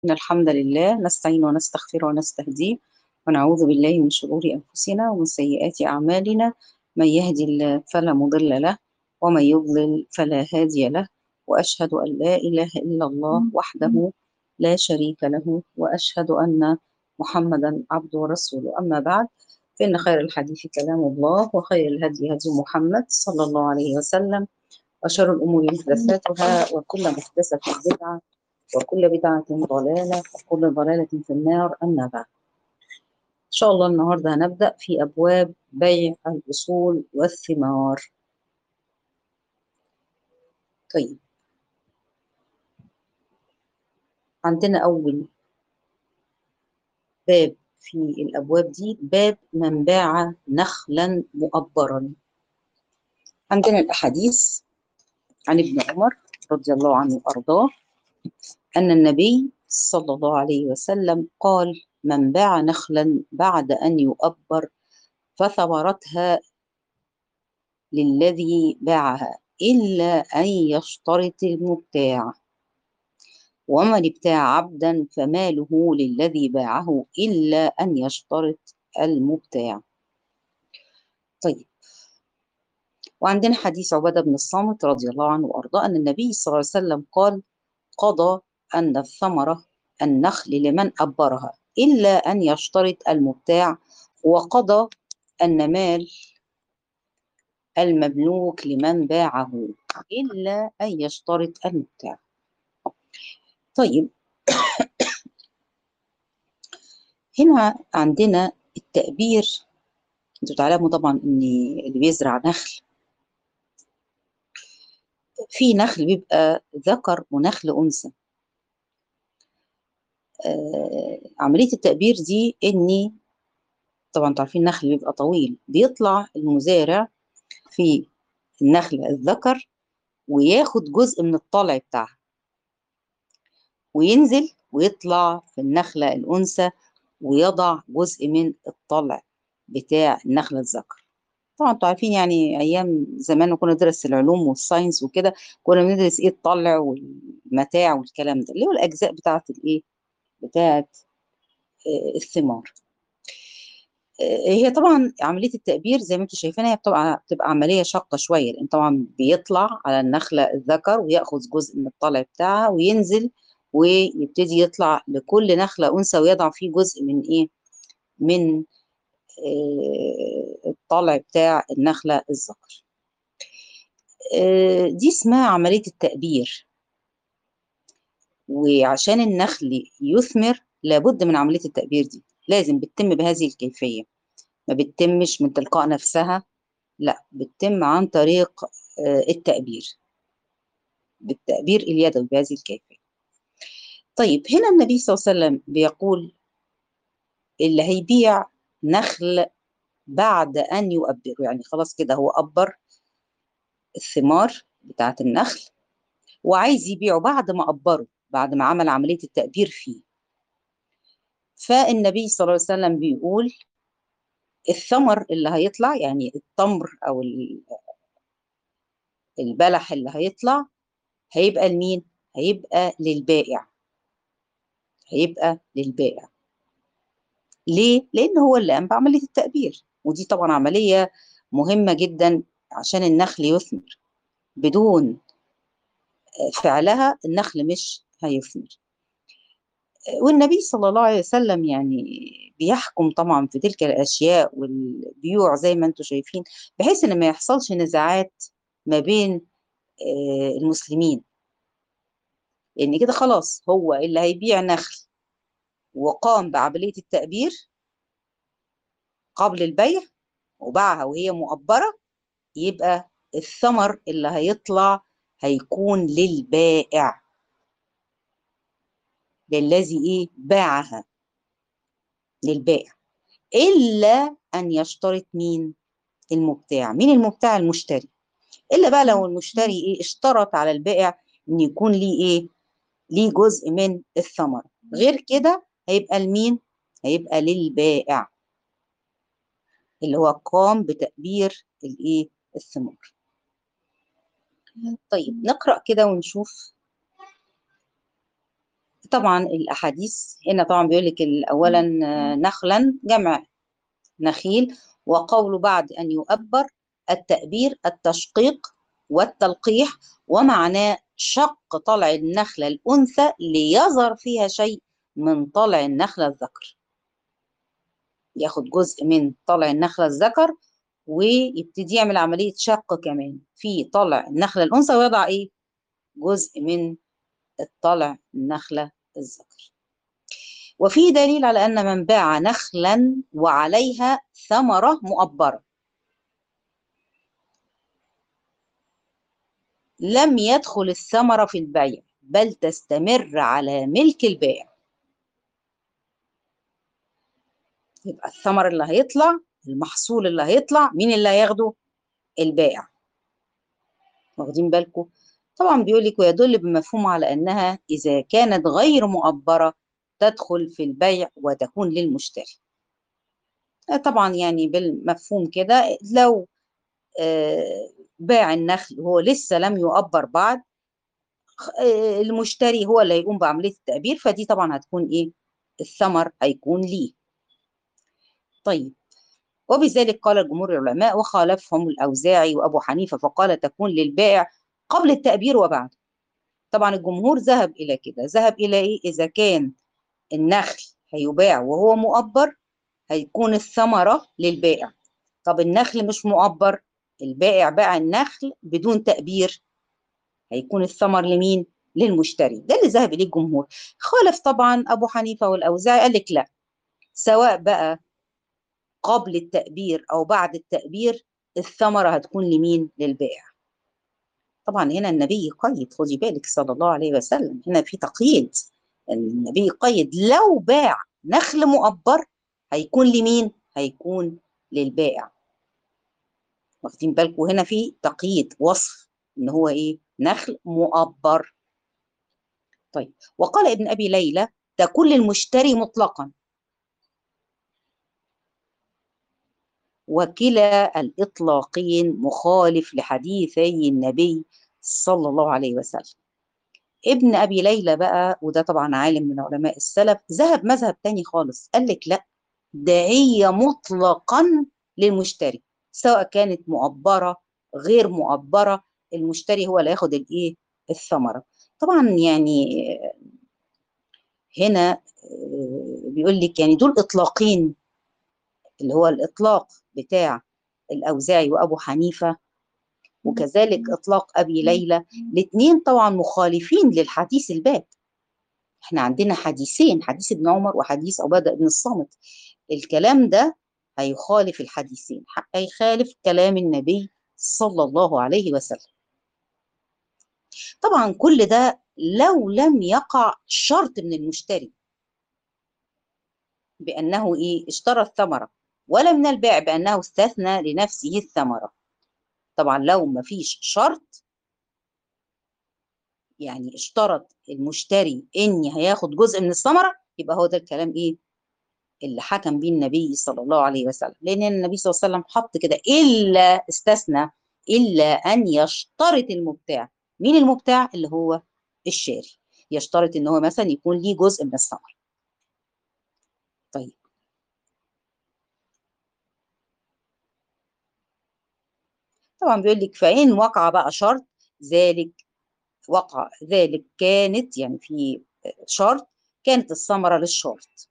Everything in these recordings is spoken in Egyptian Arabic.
إن الحمد لله نستعين ونستغفر ونستهديه ونعوذ بالله من شرور أنفسنا ومن سيئات أعمالنا من يهدي الله فلا مضل له ومن يضلل فلا هادي له وأشهد أن لا إله إلا الله وحده لا شريك له وأشهد أن محمدا عبده ورسوله أما بعد فإن خير الحديث كلام الله وخير الهدي هدي محمد صلى الله عليه وسلم وشر الأمور محدثاتها وكل محدثة بدعة وكل بدعة ضلالة وكل ضلالة في النار أما بعد إن شاء الله النهاردة هنبدأ في أبواب بيع الأصول والثمار طيب عندنا أول باب في الأبواب دي باب من باع نخلا مؤبرا عندنا الأحاديث عن ابن عمر رضي الله عنه وأرضاه أن النبي صلى الله عليه وسلم قال من باع نخلا بعد أن يؤبر فثمرتها للذي باعها إلا أن يشترط المبتاع ومن ابتاع عبدا فماله للذي باعه إلا أن يشترط المبتاع طيب وعندنا حديث عبادة بن الصامت رضي الله عنه وأرضاه أن النبي صلى الله عليه وسلم قال قضى أن الثمرة النخل لمن أبرها إلا أن يشترط المبتاع وقضى أن مال المملوك لمن باعه إلا أن يشترط المبتاع طيب هنا عندنا التأبير انتوا تعلموا طبعا ان اللي بيزرع نخل في نخل بيبقى ذكر ونخل أنثى آه عملية التأبير دي إني طبعا انتوا عارفين النخل بيبقى طويل بيطلع المزارع في النخل الذكر وياخد جزء من الطلع بتاعها وينزل ويطلع في النخلة الأنثى ويضع جزء من الطلع بتاع النخلة الذكر طبعا انتوا عارفين يعني ايام زمان كنا ندرس العلوم والساينس وكده كنا بندرس ايه الطلع والمتاع والكلام ده اللي هو الاجزاء بتاعه الايه بتاعه آه الثمار آه هي طبعا عمليه التأبير زي ما انتم شايفين هي بتبقى بتبقى عمليه شاقه شويه لان طبعا بيطلع على النخله الذكر وياخذ جزء من الطلع بتاعها وينزل ويبتدي يطلع لكل نخله انثى ويضع فيه جزء من ايه من الطلع بتاع النخلة الذكر دي اسمها عملية التأبير وعشان النخل يثمر لابد من عملية التأبير دي لازم بتتم بهذه الكيفية ما بتتمش من تلقاء نفسها لا بتتم عن طريق التأبير بالتأبير اليدوي بهذه الكيفية طيب هنا النبي صلى الله عليه وسلم بيقول اللي هيبيع نخل بعد أن يؤبر يعني خلاص كده هو أبر الثمار بتاعة النخل وعايز يبيعه بعد ما أبره بعد ما عمل عملية التأبير فيه فالنبي صلى الله عليه وسلم بيقول الثمر اللي هيطلع يعني التمر أو البلح اللي هيطلع هيبقى لمين؟ هيبقى للبائع هيبقى للبائع ليه؟ لأن هو اللي قام بعملية التأبير ودي طبعا عملية مهمة جدا عشان النخل يثمر بدون فعلها النخل مش هيثمر والنبي صلى الله عليه وسلم يعني بيحكم طبعا في تلك الأشياء والبيوع زي ما انتم شايفين بحيث ان ما يحصلش نزاعات ما بين المسلمين لان كده خلاص هو اللي هيبيع نخل وقام بعملية التأبير قبل البيع وباعها وهي مؤبرة يبقى الثمر اللي هيطلع هيكون للبائع للذي ايه باعها للبائع إلا أن يشترط مين المبتاع مين المبتاع المشتري إلا بقى لو المشتري ايه اشترط على البائع إن يكون ليه ايه ليه جزء من الثمر غير كده هيبقى لمين؟ هيبقى للبائع اللي هو قام بتأبير الايه؟ الثمار. طيب نقرأ كده ونشوف طبعا الأحاديث هنا طبعا بيقول لك أولا نخلا جمع نخيل وقول بعد أن يؤبر التأبير التشقيق والتلقيح ومعناه شق طلع النخلة الأنثى ليظهر فيها شيء من طلع النخلة الذكر ياخد جزء من طلع النخلة الذكر ويبتدي يعمل عملية شق كمان في طلع النخلة الأنثى ويضع إيه؟ جزء من الطلع النخلة الذكر وفي دليل على أن من باع نخلا وعليها ثمرة مؤبرة لم يدخل الثمرة في البيع بل تستمر على ملك البائع يبقى الثمر اللي هيطلع المحصول اللي هيطلع مين اللي هياخده البائع واخدين بالكم طبعا بيقول لك ويدل بمفهوم على انها اذا كانت غير مؤبره تدخل في البيع وتكون للمشتري طبعا يعني بالمفهوم كده لو باع النخل وهو لسه لم يؤبر بعد المشتري هو اللي هيقوم بعمليه التأبير فدي طبعا هتكون ايه الثمر هيكون ليه طيب وبذلك قال جمهور العلماء وخالفهم الأوزاعي وأبو حنيفة فقال تكون للبائع قبل التأبير وبعد طبعا الجمهور ذهب إلى كده ذهب إلى إيه إذا كان النخل هيباع وهو مؤبر هيكون الثمرة للبائع طب النخل مش مؤبر البائع باع النخل بدون تأبير هيكون الثمر لمين للمشتري ده اللي ذهب إليه الجمهور خالف طبعا أبو حنيفة والأوزاعي قال لك لا سواء بقى قبل التأبير أو بعد التأبير الثمرة هتكون لمين للبائع طبعا هنا النبي قيد خدي بالك صلى الله عليه وسلم هنا في تقييد النبي قيد لو باع نخل مؤبر هيكون لمين هيكون للبائع واخدين بالكم هنا في تقييد وصف ان هو ايه نخل مؤبر طيب وقال ابن ابي ليلى تكون للمشتري مطلقا وكلا الإطلاقين مخالف لحديثي النبي صلى الله عليه وسلم ابن أبي ليلى بقى وده طبعا عالم من علماء السلف ذهب مذهب تاني خالص قال لك لا ده هي مطلقا للمشتري سواء كانت مؤبرة غير مؤبرة المشتري هو اللي ياخد الايه الثمرة طبعا يعني هنا بيقول لك يعني دول إطلاقين اللي هو الإطلاق بتاع الأوزاعي وأبو حنيفة وكذلك إطلاق أبي ليلى الاثنين طبعا مخالفين للحديث الباب احنا عندنا حديثين حديث ابن عمر وحديث عبادة بن الصامت الكلام ده هيخالف الحديثين هيخالف كلام النبي صلى الله عليه وسلم طبعا كل ده لو لم يقع شرط من المشتري بأنه إيه اشترى الثمرة ولا من البائع بأنه استثنى لنفسه الثمرة طبعا لو ما فيش شرط يعني اشترط المشتري اني هياخد جزء من الثمرة يبقى هو ده الكلام ايه اللي حكم بيه النبي صلى الله عليه وسلم لان النبي صلى الله عليه وسلم حط كده الا استثنى الا ان يشترط المبتاع مين المبتاع اللي هو الشاري يشترط ان هو مثلا يكون ليه جزء من الثمر طيب طبعا بيقول لك فإن وقع بقى شرط ذلك وقع ذلك كانت يعني في شرط كانت الثمرة للشرط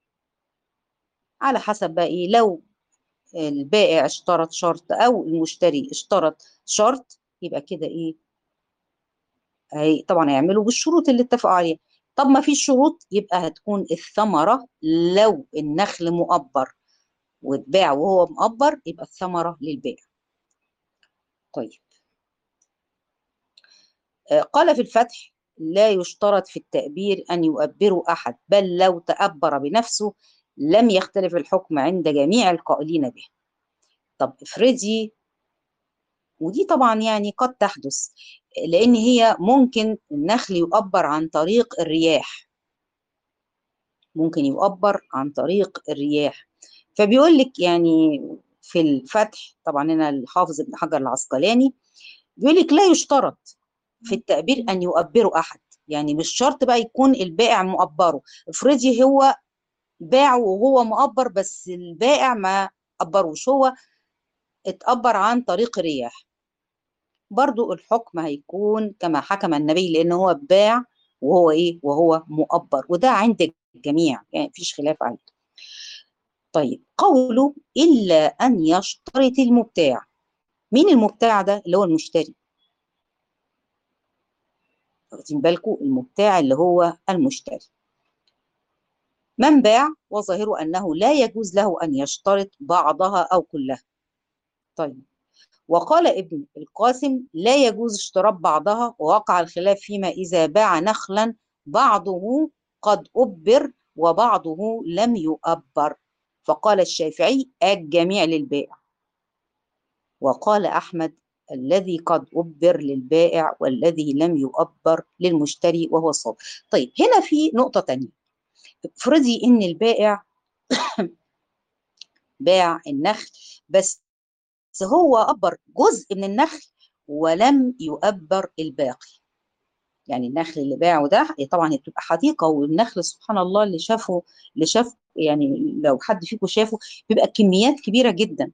على حسب بقى ايه لو البائع اشترط شرط او المشتري اشترط شرط يبقى كده ايه هي طبعا هيعملوا بالشروط اللي اتفقوا عليها طب ما فيش شروط يبقى هتكون الثمرة لو النخل مؤبر واتباع وهو مؤبر يبقى الثمرة للبائع طيب قال في الفتح لا يشترط في التأبير أن يؤبروا أحد بل لو تأبر بنفسه لم يختلف الحكم عند جميع القائلين به طب افرضي ودي طبعا يعني قد تحدث لأن هي ممكن النخل يؤبر عن طريق الرياح ممكن يؤبر عن طريق الرياح فبيقول لك يعني في الفتح طبعا هنا الحافظ ابن حجر العسقلاني بيقول لك لا يشترط في التأبير أن يؤبروا أحد يعني مش شرط بقى يكون البائع مقبره افرضي هو باعه وهو مقبر بس البائع ما قبروش هو اتقبر عن طريق الرياح برضو الحكم هيكون كما حكم النبي لان هو باع وهو ايه وهو مقبر وده عند الجميع يعني مفيش خلاف عليه طيب قوله الا ان يشترط المبتاع مين المبتاع ده اللي هو المشتري واخدين بالكم المبتاع اللي هو المشتري من باع وظاهره انه لا يجوز له ان يشترط بعضها او كلها طيب وقال ابن القاسم لا يجوز اشتراط بعضها ووقع الخلاف فيما إذا باع نخلا بعضه قد أبر وبعضه لم يؤبر فقال الشافعي الجميع للبائع وقال أحمد الذي قد أبر للبائع والذي لم يؤبر للمشتري وهو الصواب طيب هنا في نقطة تانية افرضي إن البائع باع النخل بس بس هو أبر جزء من النخل ولم يؤبر الباقي يعني النخل اللي باعه ده طبعا هي بتبقى حديقه والنخل سبحان الله اللي شافه اللي شاف يعني لو حد فيكم شافه بيبقى كميات كبيره جدا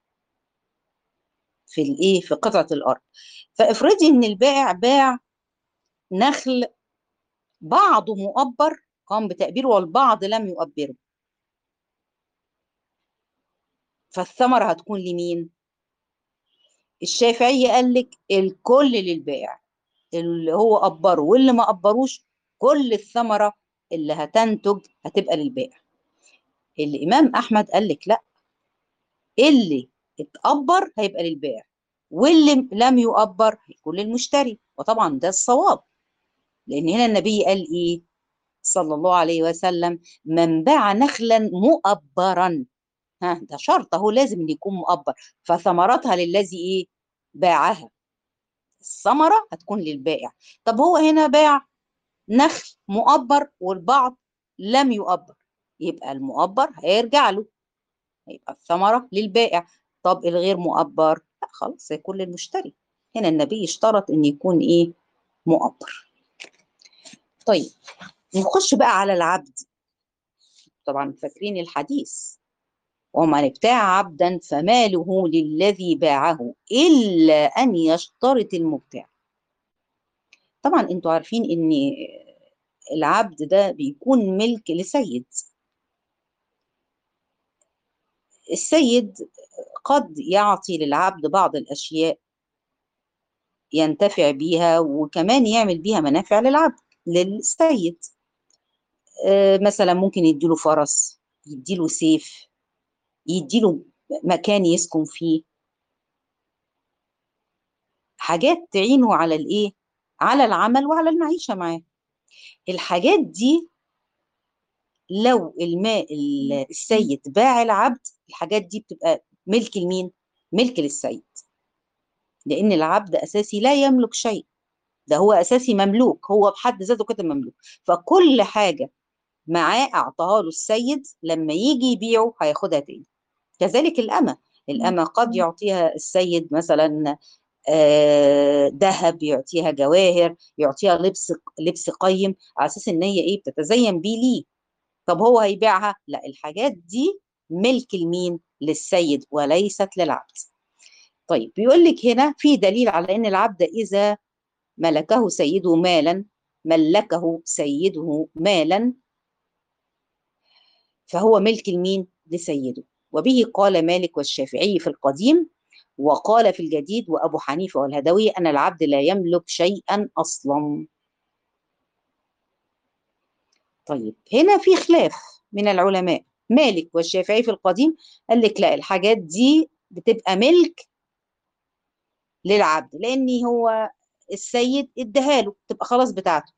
في الايه في قطعه الارض فافرضي ان البائع باع نخل بعضه مؤبر قام بتأبيره والبعض لم يؤبره فالثمرة هتكون لمين؟ الشافعية قال لك الكل للبائع اللي هو أبره واللي ما أبروش كل الثمرة اللي هتنتج هتبقى للبائع الإمام أحمد قال لك لا اللي اتأبر هيبقى للبائع واللي لم يؤبر هيكون للمشتري وطبعا ده الصواب لأن هنا النبي قال إيه صلى الله عليه وسلم من باع نخلا مؤبرا ها ده شرط اهو لازم ان يكون مؤبر فثمرتها للذي ايه باعها الثمره هتكون للبائع طب هو هنا باع نخل مؤبر والبعض لم يؤبر يبقى المؤبر هيرجع له يبقى الثمره للبائع طب الغير مؤبر لا خلاص هيكون للمشتري هنا النبي اشترط ان يكون ايه مؤبر طيب نخش بقى على العبد طبعا فاكرين الحديث ومن ابتاع عبدا فماله للذي باعه إلا أن يشترط المبتاع طبعا انتوا عارفين ان العبد ده بيكون ملك لسيد السيد قد يعطي للعبد بعض الأشياء ينتفع بيها وكمان يعمل بيها منافع للعبد للسيد آه مثلا ممكن يديله فرس يديله سيف يديله مكان يسكن فيه حاجات تعينه على الايه على العمل وعلى المعيشه معاه الحاجات دي لو الماء السيد باع العبد الحاجات دي بتبقى ملك لمين ملك للسيد لان العبد اساسي لا يملك شيء ده هو اساسي مملوك هو بحد ذاته كده مملوك فكل حاجه معاه اعطاها له السيد لما يجي يبيعه هياخدها تاني كذلك الأمة الأمة قد يعطيها السيد مثلا ذهب يعطيها جواهر يعطيها لبس لبس قيم على اساس ان هي ايه بتتزين بيه ليه طب هو هيبيعها لا الحاجات دي ملك لمين للسيد وليست للعبد طيب بيقول لك هنا في دليل على ان العبد اذا ملكه سيده مالا ملكه سيده مالا فهو ملك لمين لسيده وبه قال مالك والشافعي في القديم وقال في الجديد وأبو حنيفة والهدوي أن العبد لا يملك شيئا أصلا طيب هنا في خلاف من العلماء مالك والشافعي في القديم قال لك لا الحاجات دي بتبقى ملك للعبد لأن هو السيد اداها له تبقى خلاص بتاعته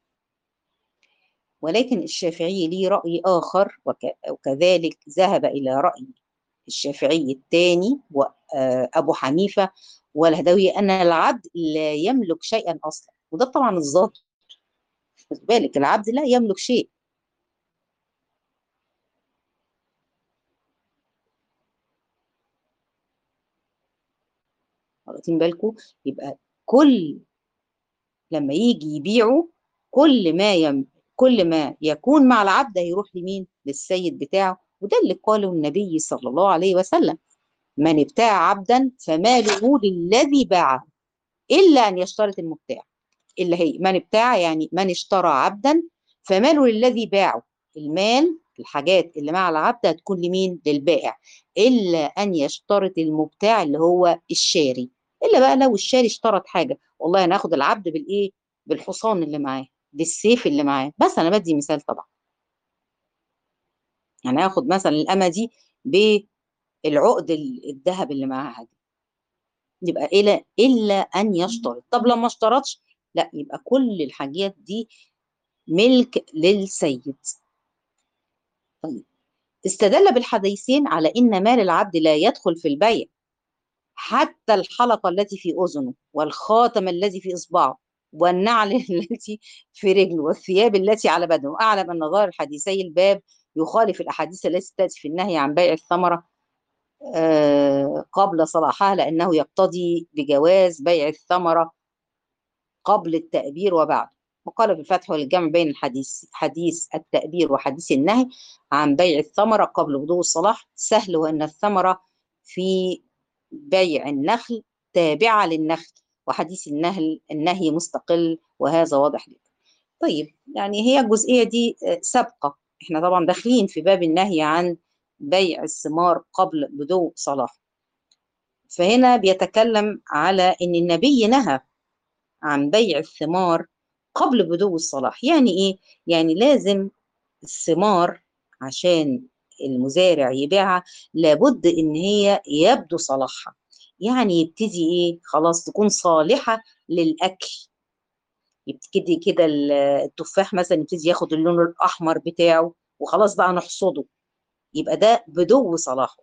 ولكن الشافعي ليه رأي آخر وكذلك ذهب إلى رأي الشافعي الثاني وأبو حنيفة والهدوي أن العبد لا يملك شيئا أصلا وده طبعا الظاهر خد بالك العبد لا يملك شيء واخدين بالكم يبقى كل لما يجي يبيعه كل ما يم كل ما يكون مع العبد هيروح لمين للسيد بتاعه وده اللي قاله النبي صلى الله عليه وسلم من ابتاع عبدا فماله للذي باعه الا ان يشترط المبتاع اللي هي من ابتاع يعني من اشترى عبدا فماله للذي باعه المال الحاجات اللي مع العبد هتكون لمين للبائع الا ان يشترط المبتاع اللي هو الشاري الا بقى لو الشاري اشترط حاجه والله انا هاخد العبد بالايه بالحصان اللي معاه بالسيف اللي معاه بس انا بدي مثال طبعا يعني هاخد مثلا الامه دي بالعقد الذهب اللي معاها دي يبقى الا الا ان يشترط طب لما اشترطش لا يبقى كل الحاجات دي ملك للسيد طيب استدل بالحديثين على ان مال العبد لا يدخل في البيع حتى الحلقه التي في اذنه والخاتم الذي في اصبعه والنعل التي في رجله والثياب التي على بدنه واعلم ان ظاهر حديثي الباب يخالف الاحاديث التي تاتي في النهي عن بيع الثمره آه قبل صلاحها لانه يقتضي بجواز بيع الثمره قبل التأبير وبعد وقال في الفتح والجمع بين الحديث حديث التأبير وحديث النهي عن بيع الثمرة قبل بدو الصلاح سهل وأن الثمرة في بيع النخل تابعة للنخل وحديث النهل النهي مستقل وهذا واضح جدا طيب يعني هي الجزئية دي سابقة احنا طبعا داخلين في باب النهي عن بيع الثمار قبل بدو صلاح فهنا بيتكلم على ان النبي نهى عن بيع الثمار قبل بدو الصلاح يعني ايه يعني لازم الثمار عشان المزارع يبيعها لابد ان هي يبدو صلاحها يعني يبتدي ايه خلاص تكون صالحة للأكل يبتدي كده التفاح مثلا يبتدي ياخد اللون الأحمر بتاعه وخلاص بقى نحصده يبقى ده بدو صلاحه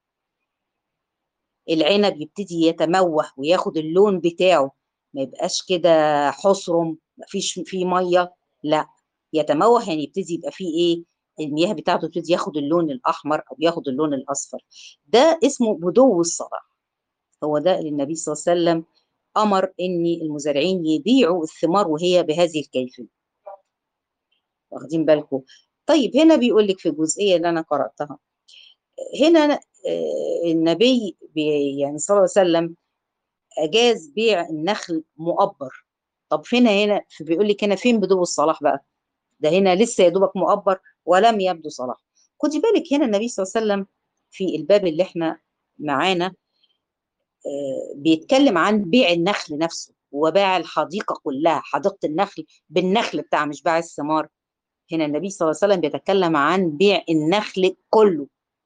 العنب يبتدي يتموه وياخد اللون بتاعه ما يبقاش كده حصرم مفيش فيه ميه لا يتموه يعني يبتدي يبقى فيه ايه المياه بتاعته تبتدي ياخد اللون الاحمر او ياخد اللون الاصفر ده اسمه بدو الصلاح هو ده اللي النبي صلى الله عليه وسلم امر ان المزارعين يبيعوا الثمار وهي بهذه الكيفيه واخدين بالكم طيب هنا بيقول لك في الجزئيه اللي انا قراتها هنا النبي يعني صلى الله عليه وسلم اجاز بيع النخل مؤبر طب فين هنا بيقول لك هنا فين بدو الصلاح بقى ده هنا لسه يا دوبك مؤبر ولم يبدو صلاح خدي بالك هنا النبي صلى الله عليه وسلم في الباب اللي احنا معانا بيتكلم عن بيع النخل نفسه وباع الحديقه كلها حديقه النخل بالنخل بتاع مش باع الثمار هنا النبي صلى الله عليه وسلم بيتكلم عن بيع النخل كله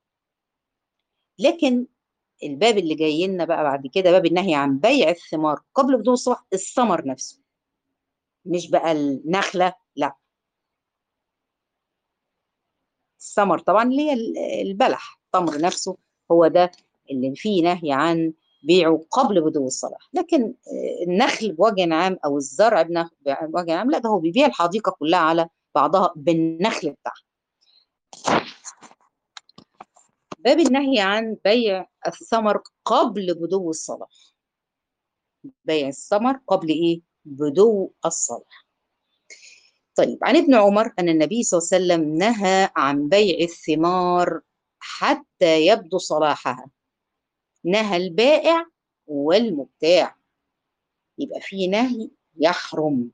لكن الباب اللي جاي لنا بقى بعد كده باب النهي عن بيع الثمار قبل بدون الصبح الثمر نفسه مش بقى النخله لا الثمر طبعا اللي هي البلح التمر نفسه هو ده اللي فيه نهي عن بيعه قبل بدو الصلاح لكن النخل بوجه عام او الزرع بوجه عام لا ده هو بيبيع الحديقه كلها على بعضها بالنخل بتاعها باب النهي عن بيع الثمر قبل بدو الصلاح بيع الثمر قبل ايه بدو الصلاح طيب عن ابن عمر ان النبي صلى الله عليه وسلم نهى عن بيع الثمار حتى يبدو صلاحها نهى البائع والمبتاع يبقى في نهي يحرم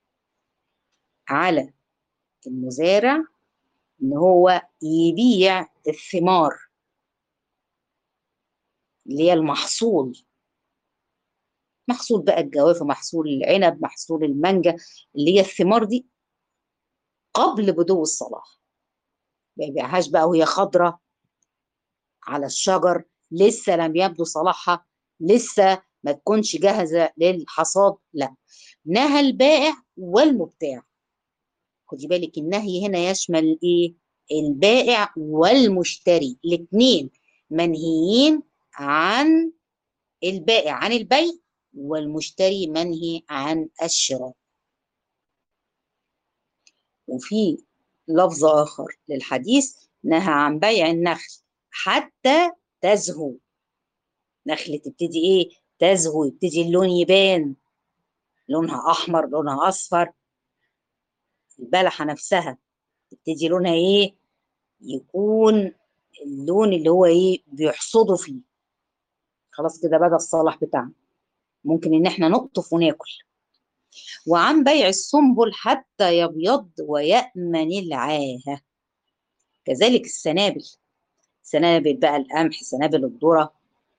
على المزارع ان هو يبيع الثمار اللي هي المحصول محصول بقى الجوافه محصول العنب محصول المانجا اللي هي الثمار دي قبل بدو الصلاح ما يبيعهاش بقى وهي خضره على الشجر لسه لم يبدو صلاحها لسه ما تكونش جاهزه للحصاد لا نهى البائع والمبتاع خدي بالك النهي هنا يشمل ايه البائع والمشتري الاثنين منهيين عن البائع عن البيع والمشتري منهي عن الشراء وفي لفظ آخر للحديث نهى عن بيع النخل حتى تزهو نخلة تبتدي ايه تزهو يبتدي اللون يبان لونها احمر لونها اصفر البلحة نفسها تبتدي لونها ايه يكون اللون اللي هو ايه بيحصدوا فيه خلاص كده بدا الصلاح بتاعنا ممكن ان احنا نقطف وناكل وعن بيع السنبل حتى يبيض ويأمن العاهة كذلك السنابل سنابل بقى القمح سنابل الذرة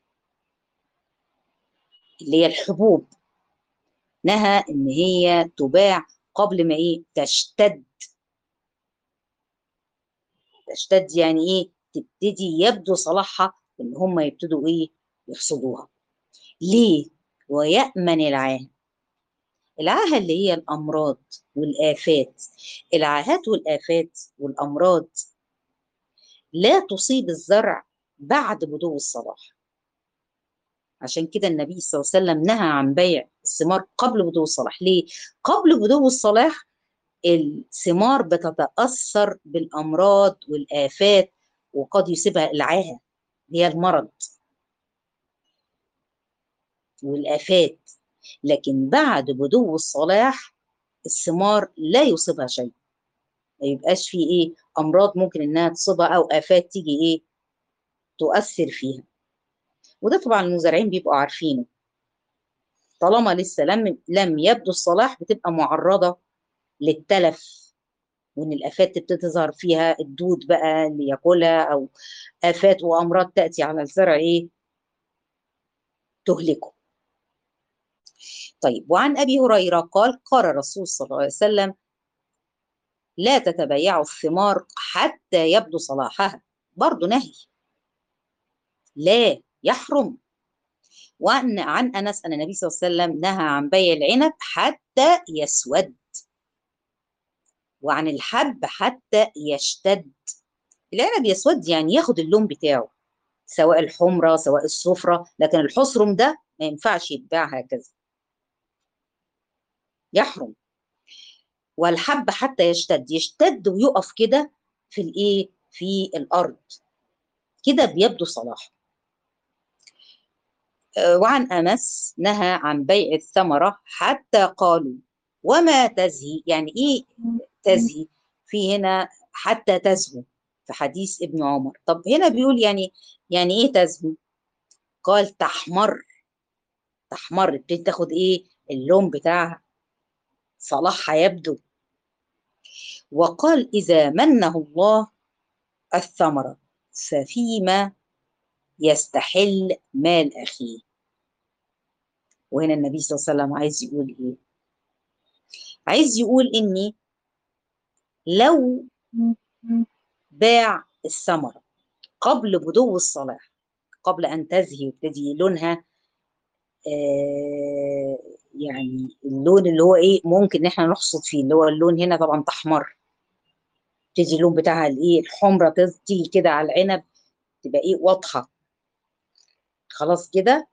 اللي هي الحبوب نهى ان هي تباع قبل ما ايه تشتد تشتد يعني ايه تبتدي يبدو صلاحها ان هم يبتدوا ايه يحصدوها ليه ويأمن العاهة العاهة اللي هي الأمراض والآفات العاهات والآفات والأمراض لا تصيب الزرع بعد بدو الصلاح عشان كده النبي صلى الله عليه وسلم نهى عن بيع الثمار قبل بدو الصلاح ليه؟ قبل بدو الصلاح الثمار بتتأثر بالأمراض والآفات وقد يصيبها العاهة هي المرض والآفات لكن بعد بدو الصلاح الثمار لا يصيبها شيء ما يبقاش فيه ايه امراض ممكن انها تصيبها او افات تيجي ايه تؤثر فيها وده طبعا المزارعين بيبقوا عارفينه طالما لسه لم لم يبدو الصلاح بتبقى معرضه للتلف وان الافات تبتدي تظهر فيها الدود بقى اللي ياكلها او افات وامراض تاتي على الزرع ايه تهلكه طيب وعن ابي هريره قال قال الرسول صلى الله عليه وسلم لا تتبيعوا الثمار حتى يبدو صلاحها برضه نهي لا يحرم وعن عن انس ان النبي صلى الله عليه وسلم نهى عن بيع العنب حتى يسود وعن الحب حتى يشتد العنب يسود يعني ياخد اللون بتاعه سواء الحمرة سواء الصفرة لكن الحصرم ده ما ينفعش يتباع هكذا يحرم والحب حتى يشتد يشتد ويقف كده في الايه في الارض كده بيبدو صلاح وعن انس نهى عن بيع الثمره حتى قالوا وما تزهي يعني ايه تزهي في هنا حتى تزهو في حديث ابن عمر طب هنا بيقول يعني يعني ايه تزهو قال تحمر تحمر بتبتدي تاخد ايه اللون بتاعها صلاحها يبدو وقال إذا منه الله الثمرة ففيما يستحل مال أخيه وهنا النبي صلى الله عليه وسلم عايز يقول إيه عايز يقول إني لو باع الثمرة قبل بدو الصلاح قبل أن تزهي ويبتدي لونها آه يعني اللون اللي هو ايه ممكن ان احنا نحصد فيه اللي هو اللون هنا طبعا تحمر تيجي اللون بتاعها الايه الحمرة تيجي كده على العنب تبقى ايه واضحة خلاص كده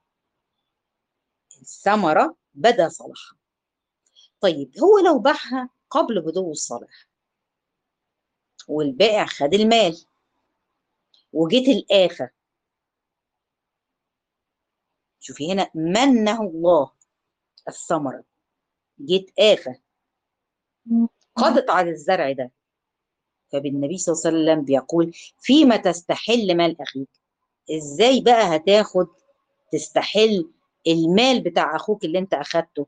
الثمرة بدا صلاحها طيب هو لو باعها قبل بدو الصلاح والبائع خد المال وجيت الآفة شوفي هنا منه الله الثمرة جيت آفة قضت على الزرع ده فبالنبي صلى الله عليه وسلم بيقول فيما تستحل مال أخيك إزاي بقى هتاخد تستحل المال بتاع أخوك اللي أنت أخدته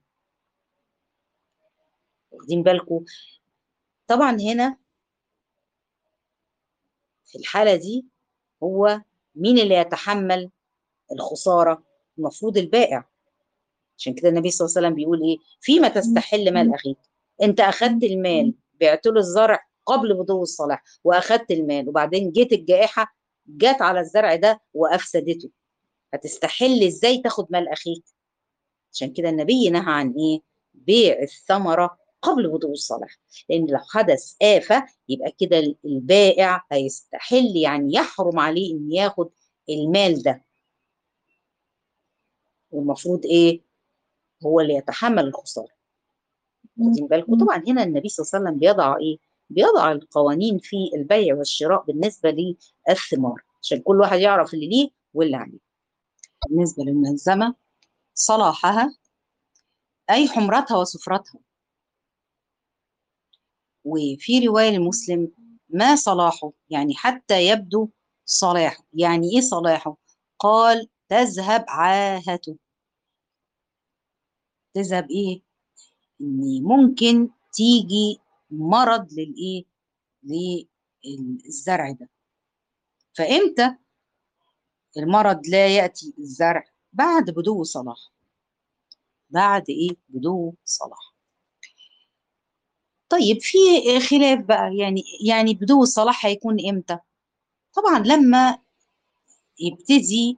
واخدين بالكم طبعا هنا في الحالة دي هو مين اللي يتحمل الخسارة المفروض البائع عشان كده النبي صلى الله عليه وسلم بيقول ايه فيما تستحل مال اخيك انت اخذت المال بعت له الزرع قبل بدو الصلاح واخذت المال وبعدين جيت الجائحه جت على الزرع ده وافسدته هتستحل ازاي تاخد مال اخيك عشان كده النبي نهى عن ايه بيع الثمره قبل بدو الصلاح لان لو حدث آفة يبقى كده البائع هيستحل يعني يحرم عليه ان ياخد المال ده والمفروض ايه هو اللي يتحمل الخساره واخدين بالكم طبعا هنا النبي صلى الله عليه وسلم بيضع ايه بيضع القوانين في البيع والشراء بالنسبه للثمار عشان كل واحد يعرف اللي ليه واللي عليه بالنسبه للملزمه صلاحها اي حمرتها وصفرتها وفي رواية لمسلم ما صلاحه يعني حتى يبدو صلاحه يعني ايه صلاحه قال تذهب عاهته تذهب ايه ان ممكن تيجي مرض للايه للزرع ده فامتى المرض لا ياتي الزرع بعد بدو صلاح بعد ايه بدو صلاح طيب في خلاف بقى يعني يعني بدو الصلاح هيكون امتى طبعا لما يبتدي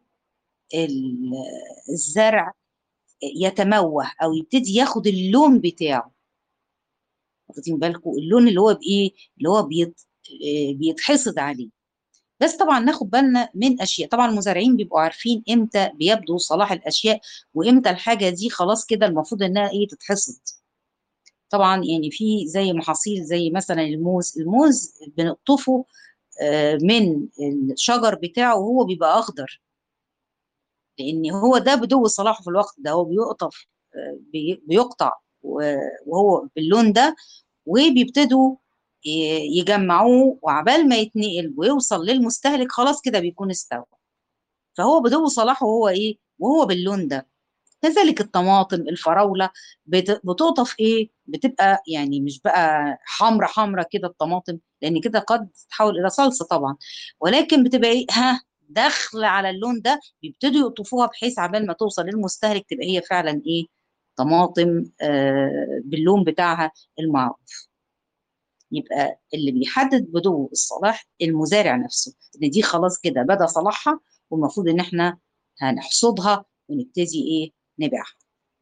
الزرع يتموه او يبتدي ياخد اللون بتاعه واخدين بالكم اللون اللي هو بايه اللي هو بيت بيتحصد عليه بس طبعا ناخد بالنا من اشياء طبعا المزارعين بيبقوا عارفين امتى بيبدو صلاح الاشياء وامتى الحاجه دي خلاص كده المفروض انها ايه تتحصد طبعا يعني في زي محاصيل زي مثلا الموز الموز بنقطفه من الشجر بتاعه وهو بيبقى اخضر لان هو ده بدو صلاحه في الوقت ده هو بيقطف بيقطع وهو باللون ده وبيبتدوا يجمعوه وعبال ما يتنقل ويوصل للمستهلك خلاص كده بيكون استوى فهو بدو صلاحه وهو ايه وهو باللون ده كذلك الطماطم الفراوله بتقطف ايه بتبقى يعني مش بقى حمرة حمرة كده الطماطم لان كده قد تتحول الى صلصه طبعا ولكن بتبقى ايه ها داخله على اللون ده بيبتدوا يقطفوها بحيث عبال ما توصل للمستهلك تبقى هي فعلا ايه طماطم آه باللون بتاعها المعروف يبقى اللي بيحدد بدو الصلاح المزارع نفسه ان دي خلاص كده بدا صلاحها والمفروض ان احنا هنحصدها ونبتدي ايه نبيعها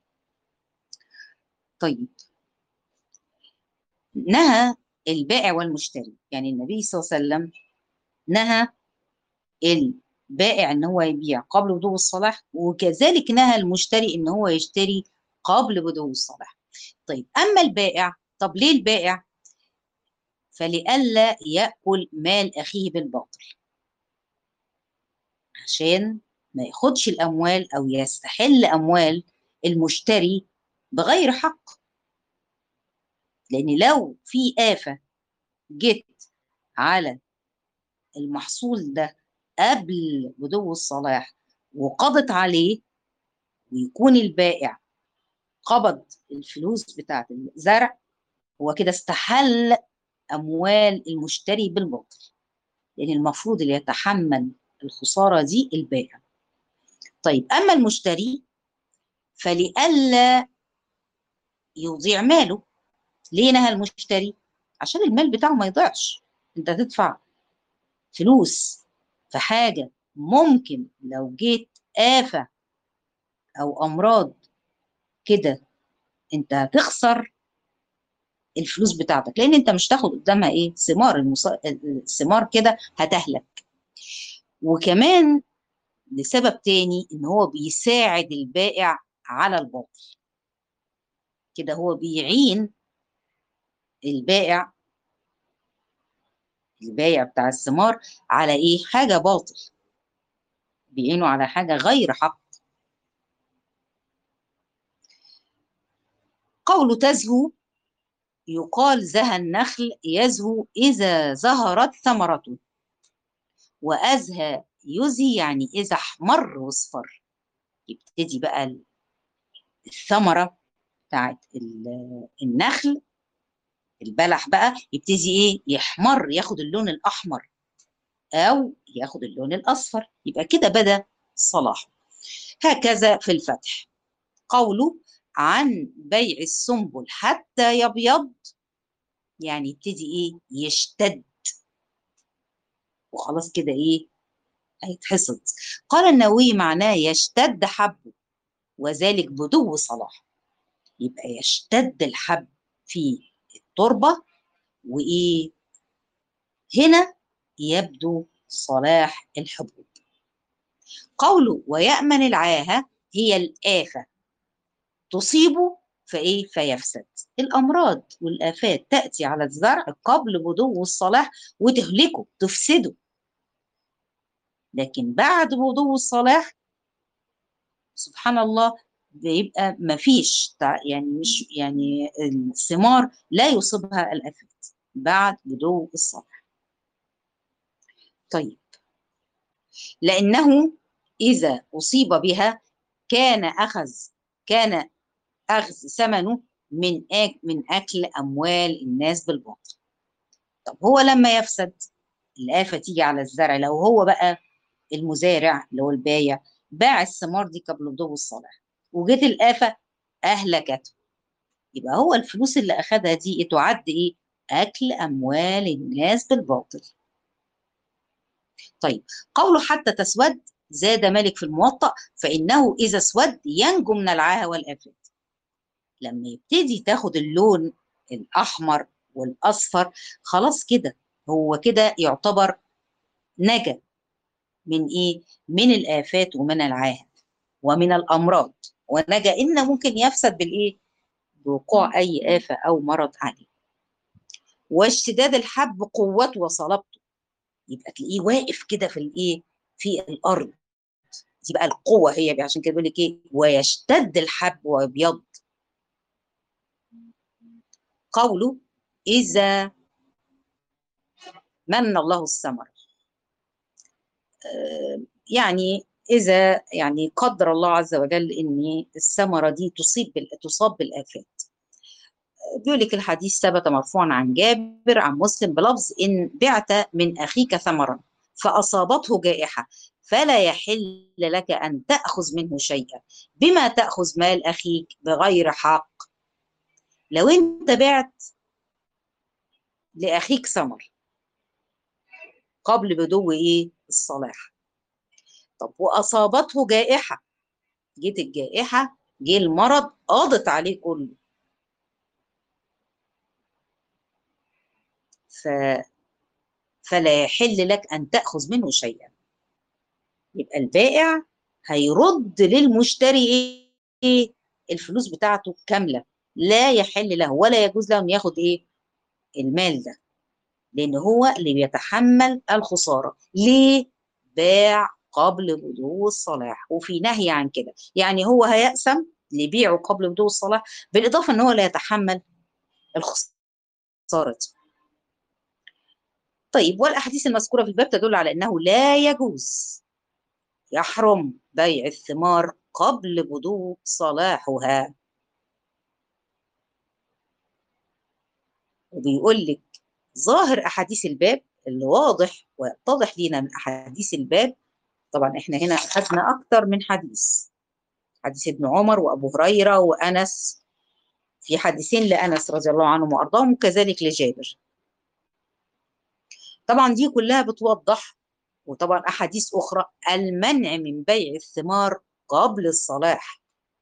طيب نهى البائع والمشتري يعني النبي صلى الله عليه وسلم نهى البائع ان هو يبيع قبل بدو الصلاح وكذلك نهى المشتري ان هو يشتري قبل بدو الصلاح طيب اما البائع طب ليه البائع فلئلا ياكل مال اخيه بالباطل عشان ما ياخدش الاموال او يستحل اموال المشتري بغير حق لان لو في آفة جت على المحصول ده قبل بدو الصلاح وقضت عليه ويكون البائع قبض الفلوس بتاعت الزرع هو كده استحل أموال المشتري بالباطل لأن المفروض اللي يتحمل الخسارة دي البائع طيب أما المشتري فلئلا يضيع ماله ليه نهى المشتري عشان المال بتاعه ما يضيعش انت تدفع فلوس في حاجة ممكن لو جيت آفة أو أمراض كده انت هتخسر الفلوس بتاعتك لان انت مش تاخد قدامها ايه ثمار المص... الثمار كده هتهلك وكمان لسبب تاني ان هو بيساعد البائع على الباطل كده هو بيعين البائع البائع بتاع الثمار على ايه حاجه باطل بيعينه على حاجه غير حق قول تزهو يقال زهى النخل يزهو إذا ظهرت ثمرته وأزهى يزهي يعني إذا احمر واصفر يبتدي بقى الثمرة بتاعت النخل البلح بقى يبتدي إيه يحمر ياخد اللون الأحمر أو ياخد اللون الأصفر يبقى كده بدأ صلاحه هكذا في الفتح قوله عن بيع السنبل حتى يبيض يعني يبتدي ايه يشتد وخلاص كده ايه هيتحصد قال النووي معناه يشتد حبه وذلك بدو صلاح يبقى يشتد الحب في التربة وإيه هنا يبدو صلاح الحبوب قوله ويأمن العاهة هي الآفة تصيبه فايه فيفسد الامراض والافات تاتي على الزرع قبل بدو الصلاح وتهلكه تفسده لكن بعد بدو الصلاح سبحان الله بيبقى ما فيش يعني مش يعني الثمار لا يصيبها الافات بعد بدو الصلاح طيب لأنه إذا أصيب بها كان أخذ كان أخذ ثمنه من أك من أكل أموال الناس بالباطل طب هو لما يفسد الآفة تيجي على الزرع لو هو بقى المزارع اللي هو البايع باع الثمار دي قبل بدو الصلاح وجت الآفة أهلكته يبقى هو الفلوس اللي أخدها دي تعد إيه؟ أكل أموال الناس بالباطل طيب قوله حتى تسود زاد مالك في الموطأ فإنه إذا اسود ينجو من العاهة والآفات لما يبتدي تاخد اللون الأحمر والأصفر خلاص كده هو كده يعتبر نجا من إيه؟ من الآفات ومن العاهة ومن الأمراض ونجا إن ممكن يفسد بالإيه؟ بوقوع أي آفة أو مرض عليه واشتداد الحب قوته وصلابته يبقى تلاقيه واقف كده في الايه في الارض دي بقى القوه هي عشان كده بيقول لك ايه ويشتد الحب ويبيض قوله اذا من الله الثمر آه يعني اذا يعني قدر الله عز وجل ان الثمره دي تصيب تصاب بالافات بيقول لك الحديث ثبت مرفوعا عن جابر عن مسلم بلفظ ان بعت من اخيك ثمرا فاصابته جائحه فلا يحل لك ان تاخذ منه شيئا بما تاخذ مال اخيك بغير حق لو انت بعت لاخيك ثمر قبل بدو ايه الصلاح طب واصابته جائحه جيت الجائحه جه المرض قضت عليه كله ف... فلا يحل لك أن تأخذ منه شيئا يبقى البائع هيرد للمشتري إيه الفلوس بتاعته كاملة لا يحل له ولا يجوز له أن ياخد إيه المال ده لأن هو اللي بيتحمل الخسارة ليه باع قبل بدو الصلاح وفي نهي عن كده يعني هو هيأسم لبيعه قبل بدو الصلاح بالإضافة أن هو لا يتحمل الخسارة طيب والأحاديث المذكورة في الباب تدل على أنه لا يجوز يحرم بيع الثمار قبل بدو صلاحها وبيقول لك ظاهر أحاديث الباب اللي واضح ويتضح لنا من أحاديث الباب طبعا احنا هنا أخذنا أكتر من حديث حديث ابن عمر وأبو هريرة وأنس في حديثين لأنس رضي الله عنهم وأرضاهم وكذلك لجابر طبعا دي كلها بتوضح وطبعا احاديث اخرى المنع من بيع الثمار قبل الصلاح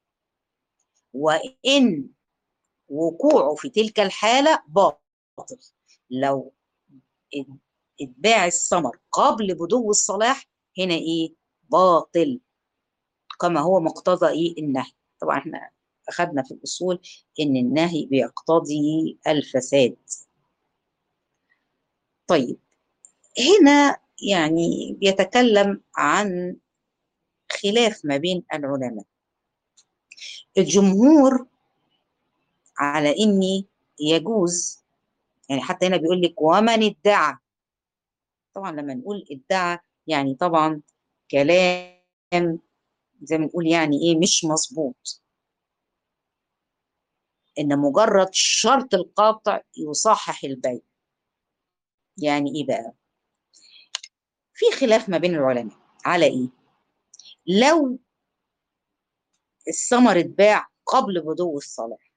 وان وقوعه في تلك الحاله باطل لو اتباع الثمر قبل بدو الصلاح هنا ايه باطل كما هو مقتضى ايه النهي طبعا احنا اخذنا في الاصول ان النهي بيقتضي الفساد طيب هنا يعني بيتكلم عن خلاف ما بين العلماء الجمهور على اني يجوز يعني حتى هنا بيقول لك ومن ادعى طبعا لما نقول ادعى يعني طبعا كلام زي ما نقول يعني ايه مش مظبوط ان مجرد شرط القاطع يصحح البيع يعني ايه بقى في خلاف ما بين العلماء على ايه لو الثمر اتباع قبل بدو الصلاح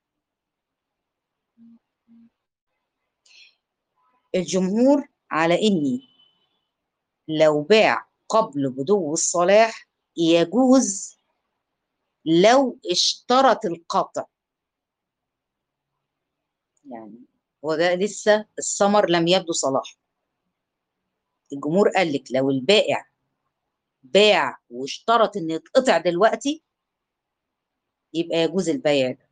الجمهور على اني لو باع قبل بدو الصلاح يجوز لو اشترط القطع يعني هو ده لسه الثمر لم يبدو صلاح الجمهور قال لك لو البائع باع واشترط ان يتقطع دلوقتي يبقى يجوز البيع ده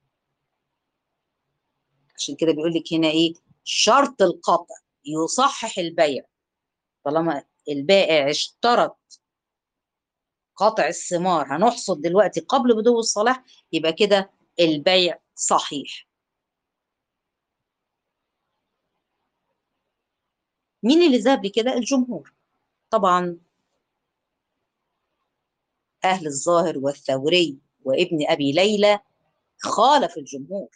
عشان كده بيقول لك هنا ايه شرط القطع يصحح البيع طالما البائع اشترط قطع الثمار هنحصد دلوقتي قبل بدو الصلاح يبقى كده البيع صحيح مين اللي ذهب لكده الجمهور طبعا أهل الظاهر والثوري وابن أبي ليلى خالف الجمهور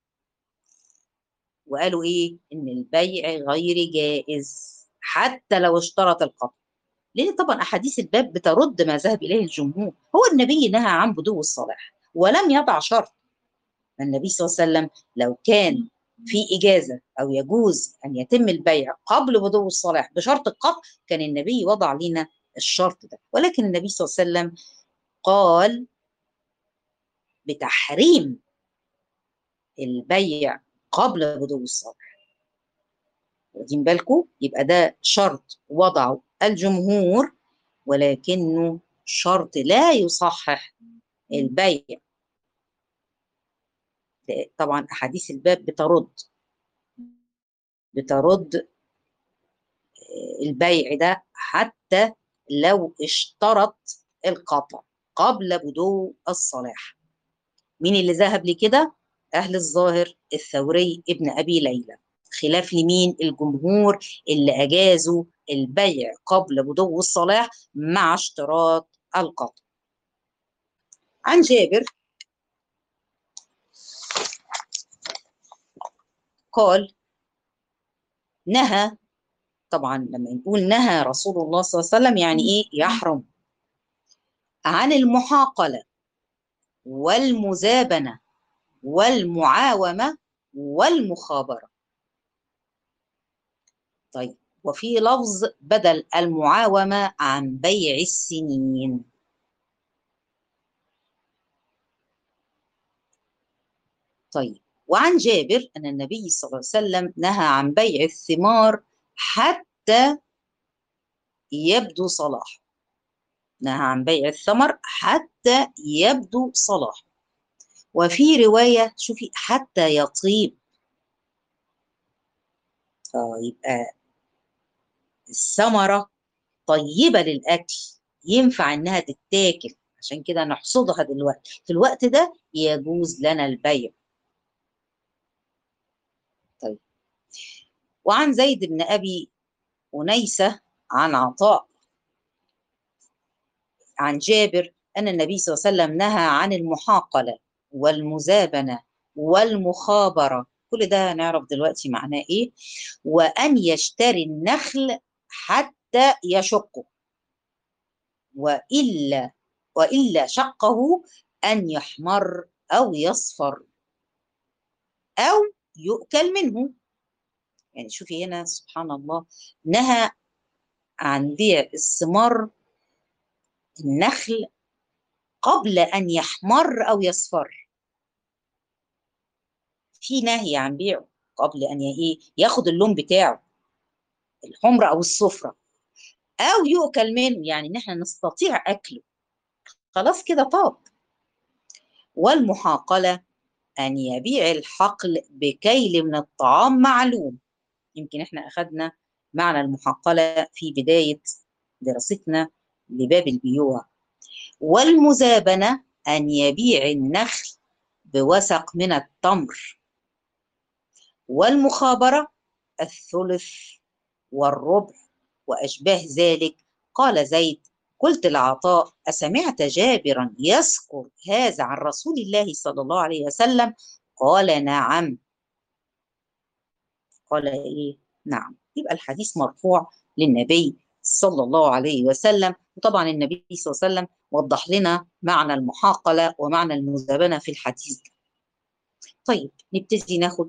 وقالوا إيه إن البيع غير جائز حتى لو اشترط القطع لأن طبعا أحاديث الباب بترد ما ذهب إليه الجمهور هو النبي نهى عن بدو الصلاح ولم يضع شرط النبي صلى الله عليه وسلم لو كان في إجازة أو يجوز أن يتم البيع قبل بدو الصلاح بشرط القطع كان النبي وضع لنا الشرط ده ولكن النبي صلى الله عليه وسلم قال بتحريم البيع قبل بدو الصلاح واخدين بالكم يبقى ده شرط وضعه الجمهور ولكنه شرط لا يصحح البيع طبعا احاديث الباب بترد بترد البيع ده حتى لو اشترط القطع قبل بدو الصلاح مين اللي ذهب لكده اهل الظاهر الثوري ابن ابي ليلى خلاف لمين الجمهور اللي اجازوا البيع قبل بدو الصلاح مع اشتراط القطع عن جابر قال نهى طبعا لما نقول نهى رسول الله صلى الله عليه وسلم يعني ايه يحرم عن المحاقله والمزابنه والمعاومه والمخابره طيب وفي لفظ بدل المعاومه عن بيع السنين طيب وعن جابر أن النبي صلى الله عليه وسلم نهى عن بيع الثمار حتى يبدو صلاح نهى عن بيع الثمر حتى يبدو صلاح وفي رواية شوفي حتى يطيب آه يبقى الثمرة طيبة للأكل ينفع إنها تتاكل عشان كده نحصدها دلوقتي في الوقت ده يجوز لنا البيع طيب وعن زيد بن أبي أنيسة عن عطاء عن جابر أن النبي صلى الله عليه وسلم نهى عن المحاقلة والمزابنة والمخابرة كل ده نعرف دلوقتي معناه إيه وأن يشتري النخل حتى يشقه وإلا وإلا شقه أن يحمر أو يصفر أو يؤكل منه يعني شوفي هنا سبحان الله نهى عن بيع الثمار النخل قبل أن يحمر أو يصفر في نهي عن بيعه قبل أن ايه ياخد اللون بتاعه الحمرة أو الصفرة أو يؤكل منه يعني إن إحنا نستطيع أكله خلاص كده طاب والمحاقلة أن يبيع الحقل بكيل من الطعام معلوم يمكن إحنا أخذنا معنى المحاقلة في بداية دراستنا لباب البيوع والمزابنة أن يبيع النخل بوسق من التمر والمخابرة الثلث والربع وأشباه ذلك قال زيد قلت لعطاء أسمعت جابرا يذكر هذا عن رسول الله صلى الله عليه وسلم قال نعم قال إيه نعم يبقى الحديث مرفوع للنبي صلى الله عليه وسلم وطبعا النبي صلى الله عليه وسلم وضح لنا معنى المحاقلة ومعنى المزابنة في الحديث طيب نبتدي ناخد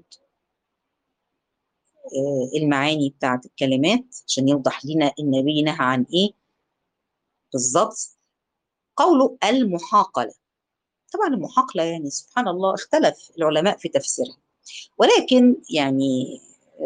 المعاني بتاعت الكلمات عشان يوضح لنا النبي نهى عن ايه بالظبط قوله المحاقلة طبعا المحاقلة يعني سبحان الله اختلف العلماء في تفسيرها ولكن يعني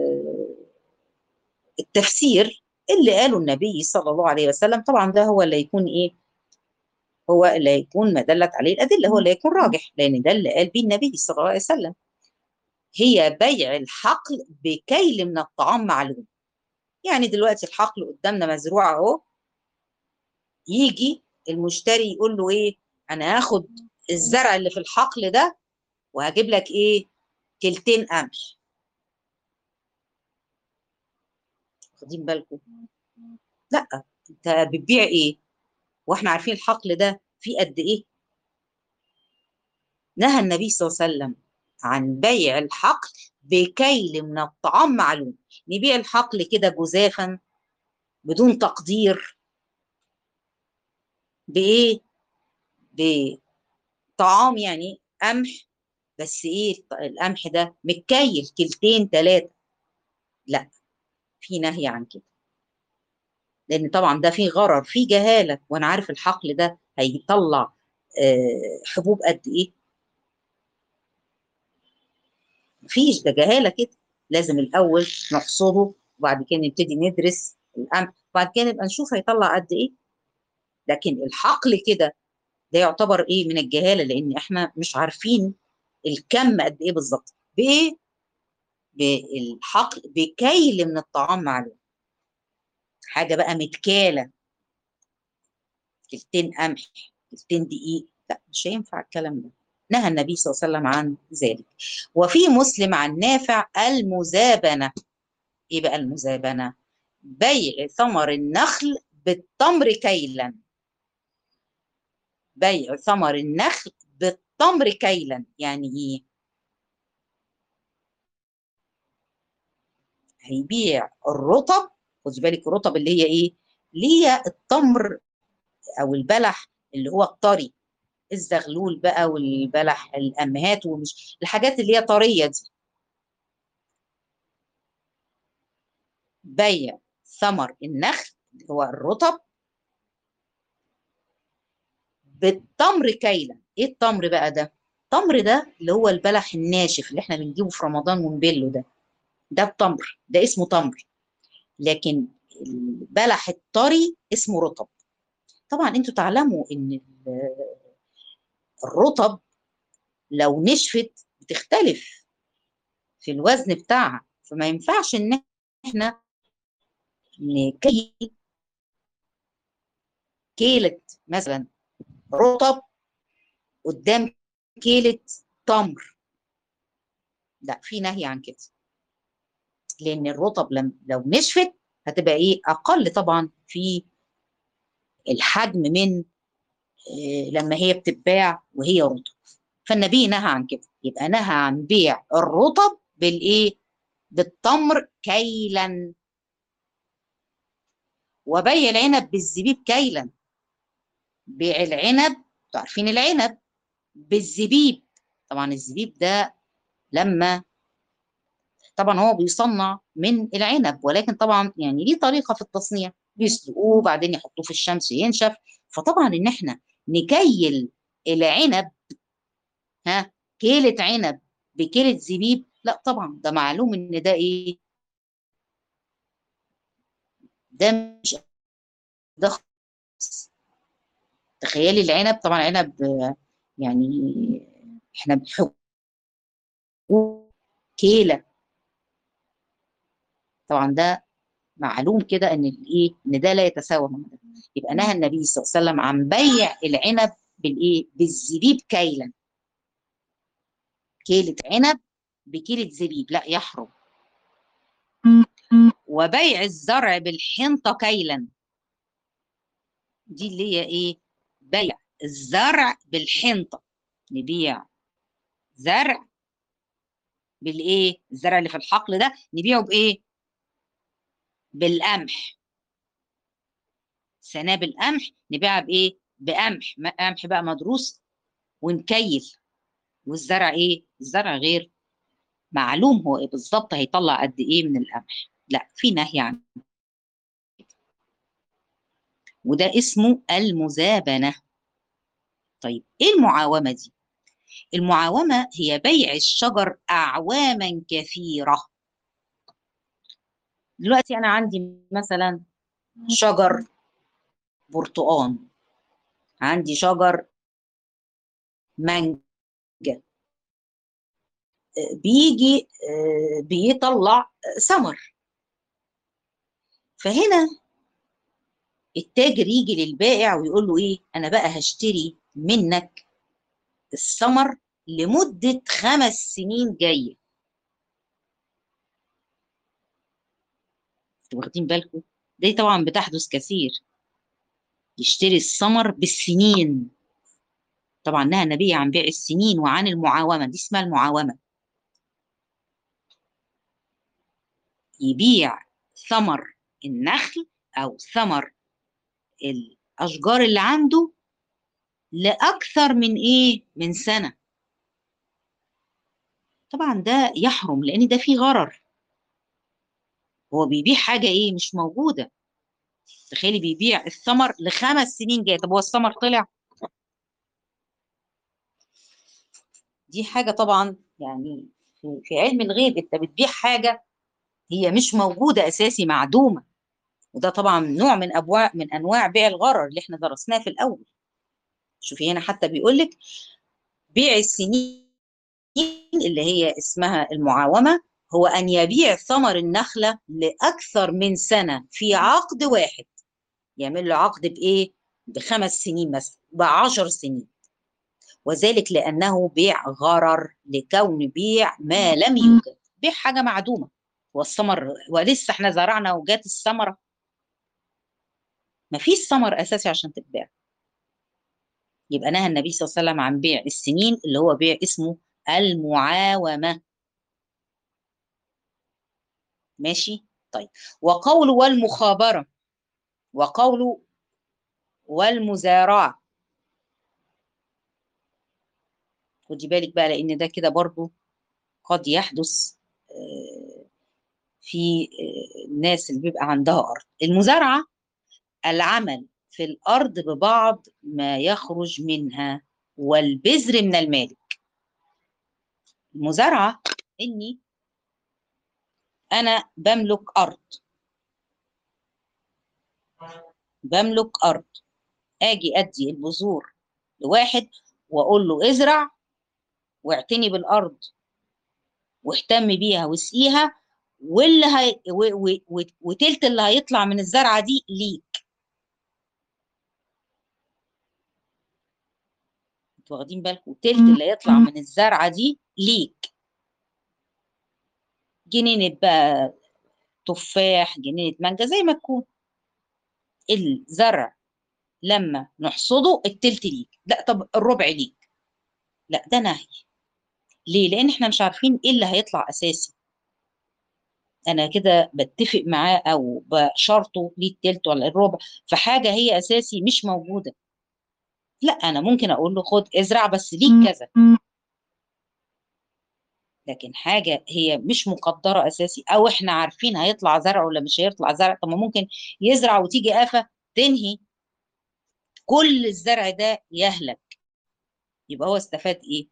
التفسير اللي قاله النبي صلى الله عليه وسلم طبعا ده هو اللي يكون ايه هو اللي يكون ما دلت عليه الأدلة هو اللي يكون راجح لأن ده اللي قال به النبي صلى الله عليه وسلم هي بيع الحقل بكيل من الطعام معلوم يعني دلوقتي الحقل قدامنا مزروع اهو يجي المشتري يقول له ايه انا هاخد الزرع اللي في الحقل ده وهجيب لك ايه تلتين قمح واخدين بالكم لا انت بتبيع ايه واحنا عارفين الحقل ده فيه قد ايه نهى النبي صلى الله عليه وسلم عن بيع الحقل بكيل من الطعام معلوم نبيع الحقل كده جزافا بدون تقدير بايه بطعام يعني قمح بس ايه القمح ده متكيل كيلتين ثلاثه لا في نهي عن كده لان طبعا ده فيه غرر فيه جهاله وانا عارف الحقل ده هيطلع آه، حبوب قد ايه مفيش ده جهاله كده لازم الاول نحصده وبعد كده نبتدي ندرس القمح وبعد كده نبقى نشوف هيطلع قد ايه لكن الحقل كده ده يعتبر ايه من الجهاله لان احنا مش عارفين الكم قد ايه بالظبط بايه بالحقل بكيل من الطعام معلوم حاجه بقى متكاله كيلتين قمح كيلتين دقيق لا مش هينفع الكلام ده نهى النبي صلى الله عليه وسلم عن ذلك وفي مسلم عن نافع المزابنه ايه بقى المزابنه بيع ثمر النخل بالتمر كيلا بيع ثمر النخل بالتمر كيلا يعني ايه هيبيع الرطب خدي بالك الرطب اللي هي ايه اللي هي التمر او البلح اللي هو الطري الزغلول بقى والبلح الامهات ومش الحاجات اللي هي طريه دي بيع ثمر النخل اللي هو الرطب بالتمر كيلا ايه التمر بقى ده التمر ده اللي هو البلح الناشف اللي احنا بنجيبه في رمضان ونبله ده ده التمر ده اسمه تمر لكن البلح الطري اسمه رطب طبعا انتوا تعلموا ان الرطب لو نشفت بتختلف في الوزن بتاعها فما ينفعش ان احنا نكيل كيلة مثلا رطب قدام كيلة تمر لا في نهي عن كده لان الرطب لم لو نشفت هتبقى ايه اقل طبعا في الحجم من إيه لما هي بتتباع وهي رطب فالنبي نهى عن كده يبقى نهى عن بيع الرطب بالايه بالتمر كيلا وبيع العنب بالزبيب كيلا بيع العنب عارفين العنب بالزبيب طبعا الزبيب ده لما طبعا هو بيصنع من العنب ولكن طبعا يعني ليه طريقه في التصنيع بيسلقوه وبعدين يحطوه في الشمس ينشف فطبعا ان احنا نكيل العنب ها كيلة عنب بكيلة زبيب لا طبعا ده معلوم ان ده ايه ده مش ده خالص تخيلي العنب طبعا العنب يعني احنا بنحب كيلة طبعا ده معلوم كده ان الايه ان ده لا يتساوى مع ده يبقى نهى النبي صلى الله عليه وسلم عن بيع العنب بالايه بالزبيب كيلا كيلة عنب بكيلة زبيب لا يحرم وبيع الزرع بالحنطة كيلا دي اللي هي ايه بيع الزرع بالحنطة نبيع زرع بالايه الزرع اللي في الحقل ده نبيعه بايه بالقمح سنابل قمح نبيعها بايه بقمح قمح بقى مدروس ونكيل والزرع ايه الزرع غير معلوم هو إيه بالظبط هيطلع قد ايه من القمح لا في نهي عنه وده اسمه المزابنه طيب ايه المعاومه دي المعاومه هي بيع الشجر اعواما كثيره دلوقتي انا عندي مثلا شجر برتقان عندي شجر مانجا بيجي بيطلع ثمر فهنا التاجر يجي للبائع ويقول له ايه انا بقى هشتري منك الثمر لمدة خمس سنين جاية واخدين بالكم دي طبعا بتحدث كثير يشتري الثمر بالسنين طبعا نهى النبي عن بيع السنين وعن المعاومة دي اسمها المعاومة يبيع ثمر النخل أو ثمر الأشجار اللي عنده لأكثر من إيه؟ من سنة طبعا ده يحرم لأن ده فيه غرر هو بيبيع حاجة إيه مش موجودة تخيلي بيبيع الثمر لخمس سنين جاية طب هو الثمر طلع دي حاجة طبعا يعني في, في علم الغيب انت بتبيع حاجة هي مش موجودة أساسي معدومة وده طبعا نوع من أبواع من أنواع بيع الغرر اللي احنا درسناه في الأول شوفي هنا حتى بيقول لك بيع السنين اللي هي اسمها المعاومة هو أن يبيع ثمر النخلة لأكثر من سنة في عقد واحد يعمل له عقد بإيه؟ بخمس سنين مثلا بعشر سنين وذلك لأنه بيع غرر لكون بيع ما لم يوجد بيع حاجة معدومة والثمر ولسه احنا زرعنا وجات الثمرة ما فيش ثمر أساسي عشان تتباع يبقى نهى النبي صلى الله عليه وسلم عن بيع السنين اللي هو بيع اسمه المعاومة ماشي طيب وقول والمخابرة وقول والمزارعة خدي بالك بقى لأن ده كده برضو قد يحدث في الناس اللي بيبقى عندها أرض المزارعة العمل في الأرض ببعض ما يخرج منها والبذر من المالك المزارعة إني أنا بملك أرض بملك أرض أجي أدي البذور لواحد وأقول له ازرع واعتني بالأرض واهتم بيها واسقيها واللي هي و... و... و... وتلت اللي هيطلع من الزرعة دي ليك انتوا واخدين بالكم تلت اللي هيطلع من الزرعة دي ليك جنينة بقى تفاح جنينة مانجا زي ما تكون الزرع لما نحصده التلت ليك لا طب الربع ليك لا ده نهي ليه لان احنا مش عارفين ايه اللي هيطلع اساسي انا كده بتفق معاه او بشرطه ليه التلت ولا الربع في حاجه هي اساسي مش موجوده لا انا ممكن اقول له خد ازرع بس ليك كذا لكن حاجه هي مش مقدره اساسي او احنا عارفين هيطلع زرع ولا مش هيطلع زرع طب ما ممكن يزرع وتيجي آفة تنهي كل الزرع ده يهلك يبقى هو استفاد ايه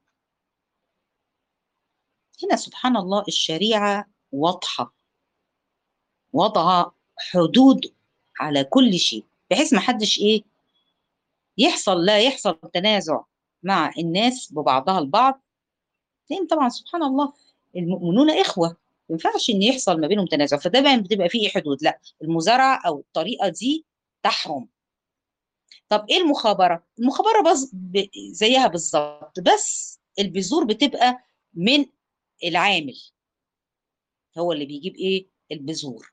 هنا سبحان الله الشريعه واضحه وضع حدود على كل شيء بحيث ما حدش ايه يحصل لا يحصل تنازع مع الناس ببعضها البعض لان طبعا سبحان الله المؤمنون اخوه ما ينفعش ان يحصل ما بينهم تنازع فدايما بتبقى فيه حدود لا المزارعه او الطريقه دي تحرم طب ايه المخابره المخابره بز... ب... زيها بالظبط بس البذور بتبقى من العامل هو اللي بيجيب ايه البذور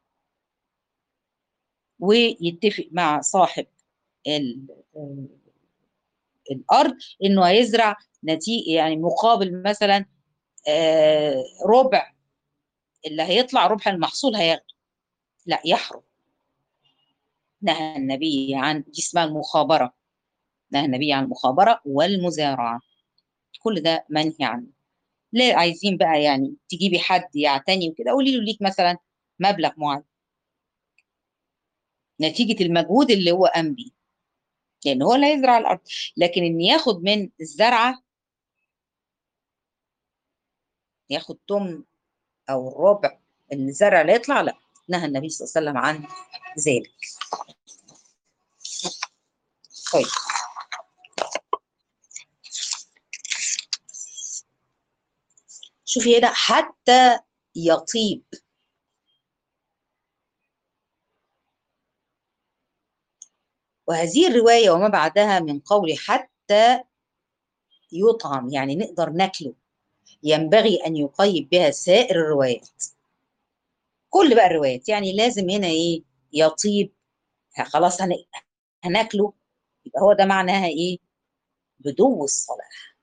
ويتفق مع صاحب ال... الارض انه هيزرع نتيجه يعني مقابل مثلا آه ربع اللي هيطلع ربع المحصول هياخده لا يحرم نهى النبي عن دي اسمها المخابره نهى النبي عن المخابره والمزارعه كل ده منهي عنه ليه عايزين بقى يعني تجيبي حد يعتني وكده قولي له ليك مثلا مبلغ معين نتيجه المجهود اللي هو قام بيه لان هو اللي هيزرع الارض لكن ان ياخد من الزرعه ياخد تمن او الربع من الزرع اللي يطلع لا نهى النبي صلى الله عليه وسلم عن ذلك طيب شوفي هنا حتى يطيب وهذه الرواية وما بعدها من قول حتى يطعم يعني نقدر ناكله ينبغي أن يقيد بها سائر الروايات كل بقى الروايات يعني لازم هنا ايه يطيب خلاص هن... هناكله يبقى هو ده معناها ايه بدو الصلاح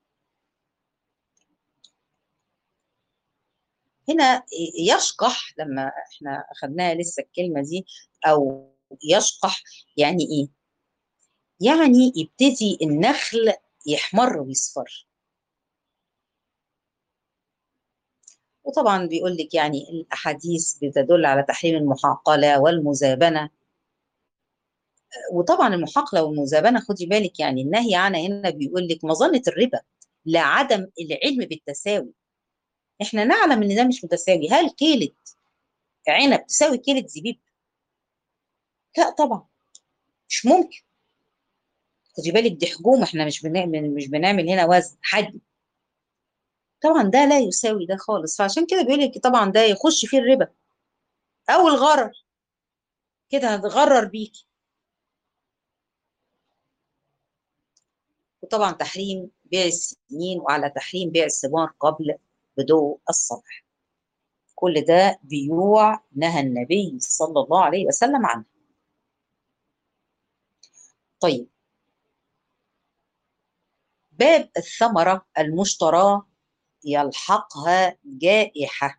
هنا يشقح لما احنا اخذناها لسه الكلمه دي او يشقح يعني ايه يعني يبتدي النخل يحمر ويصفر وطبعا بيقول لك يعني الاحاديث بتدل على تحريم المحاقله والمزابنه وطبعا المحاقله والمزابنه خدي بالك يعني النهي عنها هنا بيقول لك مظنه الربا لعدم العلم بالتساوي احنا نعلم ان ده مش متساوي هل كيلة عنب تساوي كيلة زبيب لا طبعا مش ممكن خدي بالك دي حجوم احنا مش بنعمل مش بنعمل هنا وزن حجم طبعا ده لا يساوي ده خالص فعشان كده بيقول لك طبعا ده يخش فيه الربا او الغرر كده هتغرر بيكي وطبعا تحريم بيع السنين وعلى تحريم بيع الثمار قبل بدو الصبح كل ده بيوع نهى النبي صلى الله عليه وسلم عنه طيب باب الثمرة المشتراه يلحقها جائحة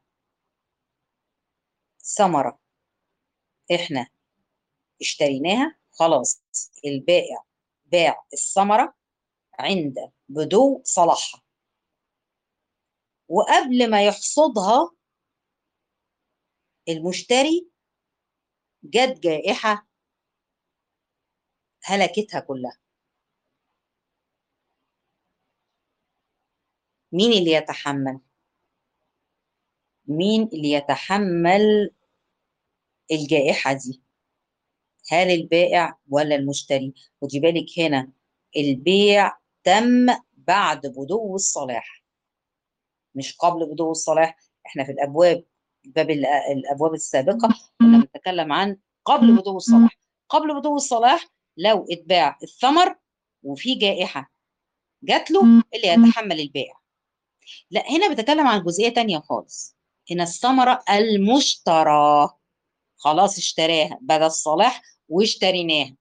ثمرة احنا اشتريناها خلاص البائع باع الثمرة عند بدو صلاحها وقبل ما يحصدها المشتري جت جائحة هلكتها كلها مين اللي يتحمل مين اللي يتحمل الجائحة دي هل البائع ولا المشتري خدي بالك هنا البيع تم بعد بدو الصلاح مش قبل بدو الصلاح احنا في الابواب باب الابواب السابقه كنا بنتكلم عن قبل بدو الصلاح قبل بدو الصلاح لو اتباع الثمر وفي جائحه جات له اللي يتحمل البائع لا هنا بتكلم عن جزئيه تانية خالص هنا الثمره المشترى خلاص اشتراها بدل الصلاح واشتريناها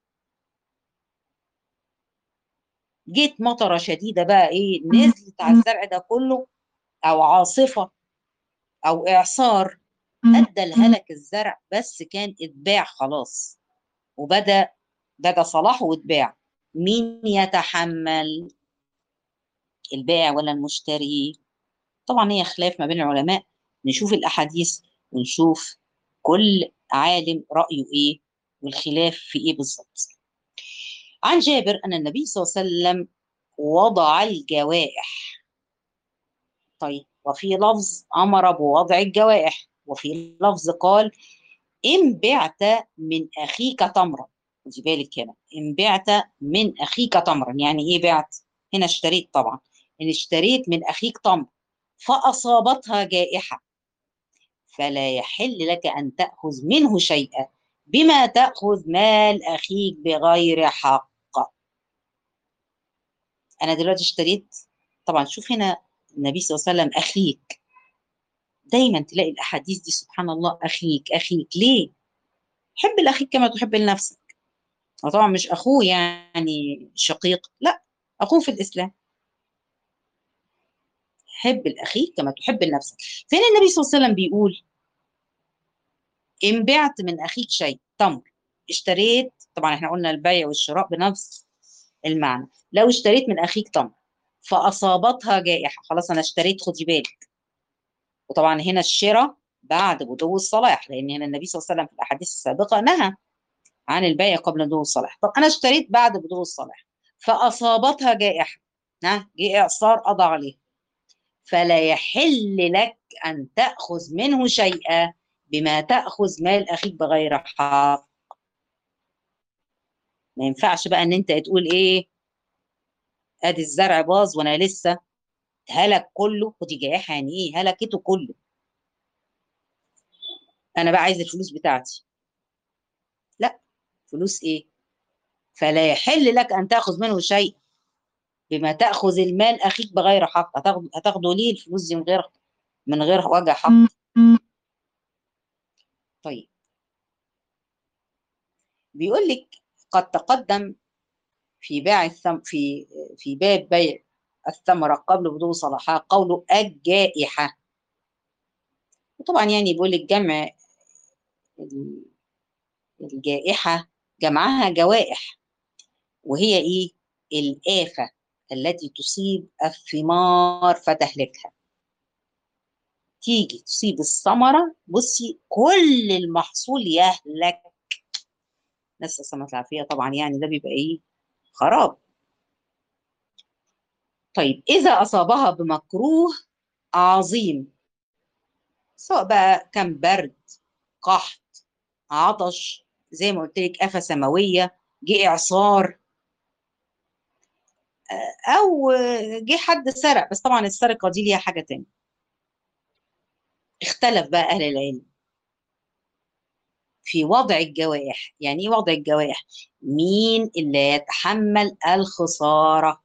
جيت مطره شديده بقى ايه نزلت على الزرع ده كله او عاصفه او اعصار ادى لهلك الزرع بس كان اتباع خلاص وبدا بدا صلاحه واتباع مين يتحمل البائع ولا المشتري طبعا هي خلاف ما بين العلماء نشوف الاحاديث ونشوف كل عالم رايه ايه والخلاف في ايه بالظبط عن جابر ان النبي صلى الله عليه وسلم وضع الجوائح طيب وفي لفظ امر بوضع الجوائح وفي لفظ قال ان بعت من اخيك تمرا خدي بالك هنا ان بعت من اخيك تمرا يعني ايه بعت هنا اشتريت طبعا ان اشتريت من اخيك تمر فاصابتها جائحه فلا يحل لك ان تاخذ منه شيئا بما تاخذ مال اخيك بغير حق انا دلوقتي اشتريت طبعا شوف هنا النبي صلى الله عليه وسلم اخيك دايما تلاقي الاحاديث دي سبحان الله اخيك اخيك ليه حب الاخيك كما تحب لنفسك وطبعا مش اخوه يعني شقيق لا اخوه في الاسلام حب الاخيك كما تحب لنفسك فين النبي صلى الله عليه وسلم بيقول ان بعت من اخيك شيء تمر اشتريت طبعا احنا قلنا البيع والشراء بنفس المعنى لو اشتريت من اخيك تمر فاصابتها جائحه خلاص انا اشتريت خدي بالك وطبعا هنا الشراء بعد بدو الصلاح لان هنا النبي صلى الله عليه وسلم في الاحاديث السابقه نهى عن البيع قبل بدو الصلاح طب انا اشتريت بعد بدو الصلاح فاصابتها جائحه ها جه اعصار قضى عليه فلا يحل لك ان تاخذ منه شيئا بما تاخذ مال اخيك بغير حق ما ينفعش بقى ان انت تقول ايه ادي الزرع باظ وانا لسه هلك كله خدي جائحه يعني ايه هلكته كله انا بقى عايز الفلوس بتاعتي لا فلوس ايه فلا يحل لك ان تاخذ منه شيء بما تاخذ المال اخيك بغير حق هتاخد هتاخده ليه الفلوس دي من غير من غير وجه حق طيب بيقول لك قد تقدم في بيع الثم في في باب بيع الثمرة قبل بدو صلاحها قوله الجائحة وطبعا يعني بيقول لك جمع الجائحة جمعها جوائح وهي ايه الآفة التي تصيب الثمار فتهلكها تيجي تصيب الثمرة بصي كل المحصول يهلك نسأل السلامة العافية طبعا يعني ده بيبقى ايه خراب طيب إذا أصابها بمكروه عظيم سواء بقى كان برد قحط عطش زي ما قلت لك آفة سماوية جه إعصار أو جه حد سرق بس طبعا السرقة دي ليها حاجة تانية اختلف بقى أهل العلم في وضع الجوائح يعني ايه وضع الجوائح مين اللي يتحمل الخسارة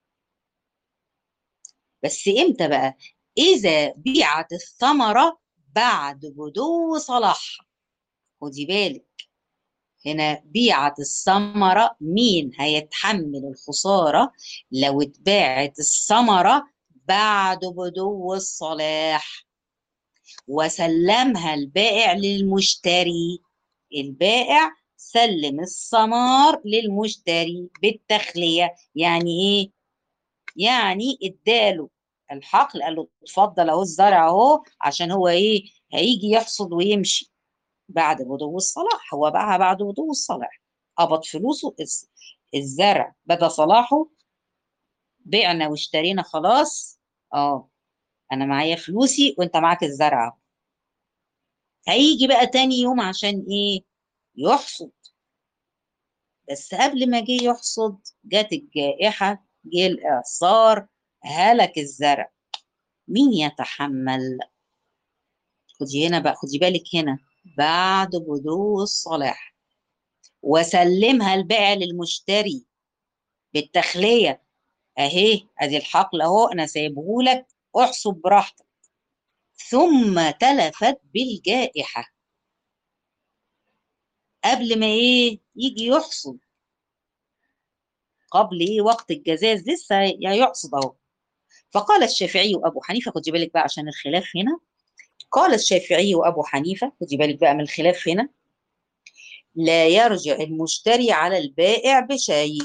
بس امتى بقى اذا بيعت الثمرة بعد بدو صلاحها خدي بالك هنا بيعت الثمرة مين هيتحمل الخسارة لو اتباعت الثمرة بعد بدو الصلاح وسلمها البائع للمشتري البائع سلم الثمار للمشتري بالتخلية يعني ايه يعني اداله الحقل قال له اتفضل اهو الزرع اهو عشان هو ايه هيجي يحصد ويمشي بعد بدو الصلاح هو باعها بعد بدو الصلاح قبض فلوسه الزرع بدا صلاحه بعنا واشترينا خلاص اه انا معايا فلوسي وانت معاك الزرع هيجي بقى تاني يوم عشان ايه يحصد بس قبل ما جه يحصد جت الجائحة جه الإعصار هلك الزرع مين يتحمل خدي هنا بقى خدي بالك هنا بعد بدو الصلاح وسلمها البائع للمشتري بالتخلية اهي ادي الحقل اهو انا سايبهولك احصد براحتك ثم تلفت بالجائحة قبل ما ايه يجي يحصد قبل ايه وقت الجزاز لسه يحصد اهو فقال الشافعي وابو حنيفه خدي بالك بقى عشان الخلاف هنا قال الشافعي وابو حنيفه خدي بالك بقى من الخلاف هنا لا يرجع المشتري على البائع بشيء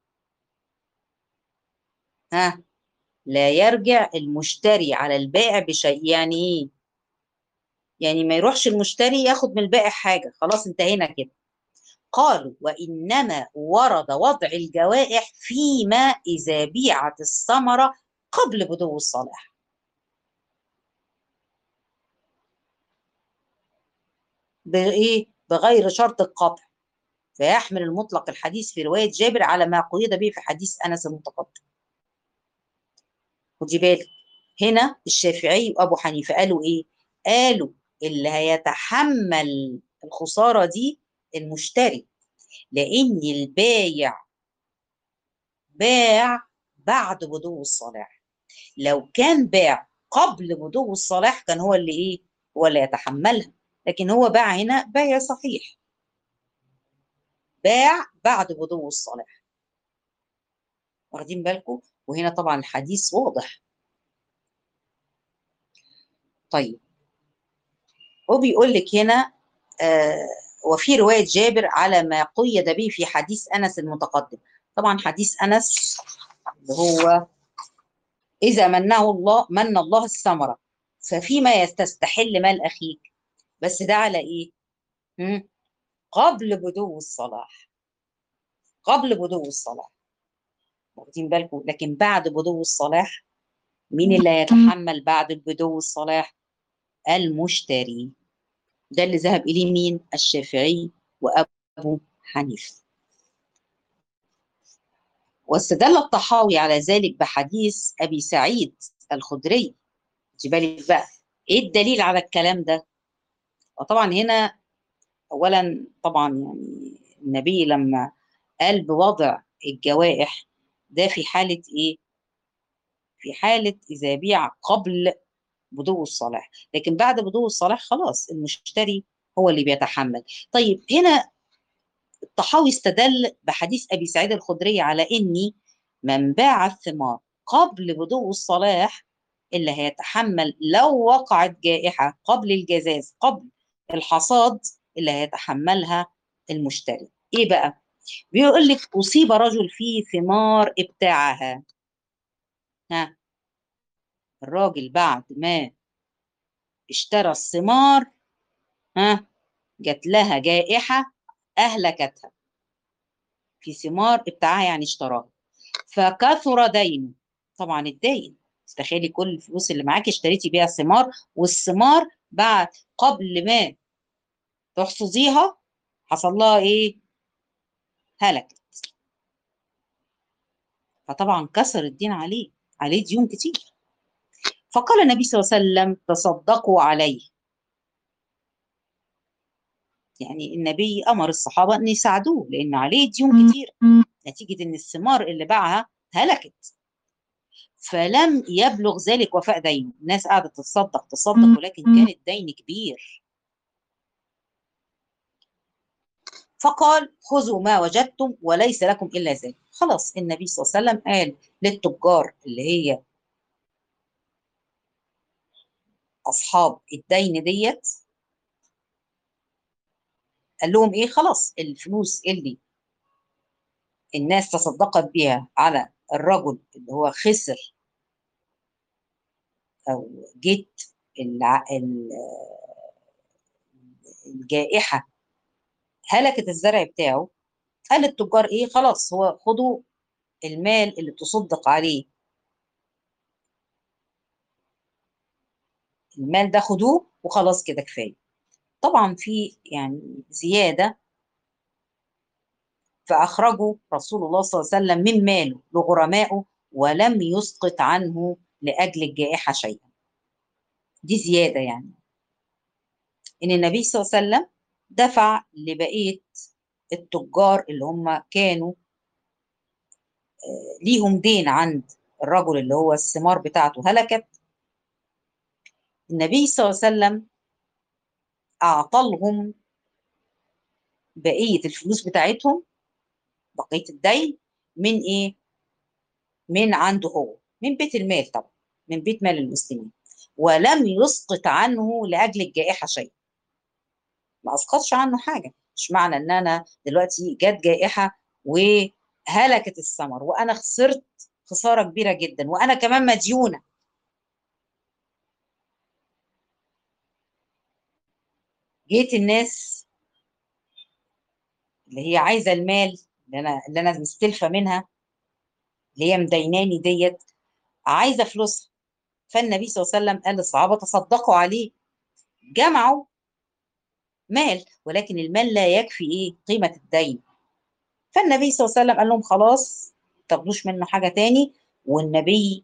ها لا يرجع المشتري على البائع بشيء يعني ايه يعني ما يروحش المشتري ياخد من البائع حاجه خلاص انتهينا كده قالوا وانما ورد وضع الجوائح فيما اذا بيعت الثمره قبل بدو الصلاح بايه بغير شرط القطع فيحمل المطلق الحديث في روايه جابر على ما قيد به في حديث انس المتقدم خدي بالك هنا الشافعي وابو حنيفه قالوا ايه قالوا اللي هيتحمل الخساره دي المشتري لان البايع باع بعد بدو الصلاح لو كان باع قبل بدو الصلاح كان هو اللي ايه هو اللي يتحملها لكن هو باع هنا بيع صحيح باع بعد بدو الصلاح واخدين بالكم وهنا طبعا الحديث واضح طيب وبيقول لك هنا آه وفي رواية جابر على ما قيد به في حديث أنس المتقدم طبعا حديث أنس اللي هو إذا منه الله من الله الثمرة ففيما تستحل مال أخيك بس ده على إيه؟ هم؟ قبل بدو الصلاح قبل بدو الصلاح واخدين بالكم لكن بعد بدو الصلاح مين اللي هيتحمل بعد بدو الصلاح المشتري ده اللي ذهب إليه مين الشافعي وأبو حنيفة واستدل الطحاوي على ذلك بحديث أبي سعيد الخدري بالك بقى إيه الدليل على الكلام ده وطبعا هنا أولا طبعا يعني النبي لما قال بوضع الجوائح ده في حالة إيه في حالة إذا بيع قبل بدو الصلاح لكن بعد بدو الصلاح خلاص المشتري هو اللي بيتحمل طيب هنا الطحاوي استدل بحديث ابي سعيد الخدري على اني من باع الثمار قبل بدو الصلاح اللي هيتحمل لو وقعت جائحه قبل الجزاز قبل الحصاد اللي هيتحملها المشتري ايه بقى بيقول لك اصيب رجل في ثمار ابتاعها ها الراجل بعد ما اشترى الثمار ها جات لها جائحة أهلكتها في ثمار ابتاعها يعني اشتراها فكثر دينه طبعا الدين تخيلي كل الفلوس اللي معاكي اشتريتي بيها ثمار والثمار بعد قبل ما تحصديها حصل لها ايه هلكت فطبعا كسر الدين عليه عليه ديون كتير فقال النبي صلى الله عليه وسلم تصدقوا عليه يعني النبي امر الصحابه ان يساعدوه لان عليه ديون كتير نتيجه ان الثمار اللي باعها هلكت فلم يبلغ ذلك وفاء دينه الناس قاعده تتصدق تصدق ولكن كان الدين كبير فقال خذوا ما وجدتم وليس لكم الا ذلك خلاص النبي صلى الله عليه وسلم قال للتجار اللي هي اصحاب الدين ديت قال لهم ايه خلاص الفلوس اللي الناس تصدقت بيها على الرجل اللي هو خسر او جت الع... الجائحه هلكت الزرع بتاعه قال التجار ايه خلاص هو خدوا المال اللي تصدق عليه المال ده خدوه وخلاص كده كفايه طبعا في يعني زياده فاخرجوا رسول الله صلى الله عليه وسلم من ماله لغرمائه ولم يسقط عنه لاجل الجائحه شيئا دي زياده يعني ان النبي صلى الله عليه وسلم دفع لبقيه التجار اللي هم كانوا ليهم دين عند الرجل اللي هو الثمار بتاعته هلكت النبي صلى الله عليه وسلم أعطى لهم بقية الفلوس بتاعتهم بقية الدين من إيه؟ من عنده هو من بيت المال طبعا من بيت مال المسلمين ولم يسقط عنه لأجل الجائحة شيء ما أسقطش عنه حاجة مش معنى إن أنا دلوقتي جت جائحة وهلكت الثمر وأنا خسرت خسارة كبيرة جدا وأنا كمان مديونة جيت الناس اللي هي عايزه المال اللي انا اللي انا مستلفه منها اللي هي مديناني ديت عايزه فلوسها فالنبي صلى الله عليه وسلم قال للصحابه تصدقوا عليه جمعوا مال ولكن المال لا يكفي ايه قيمه الدين فالنبي صلى الله عليه وسلم قال لهم خلاص تاخدوش منه حاجه تاني والنبي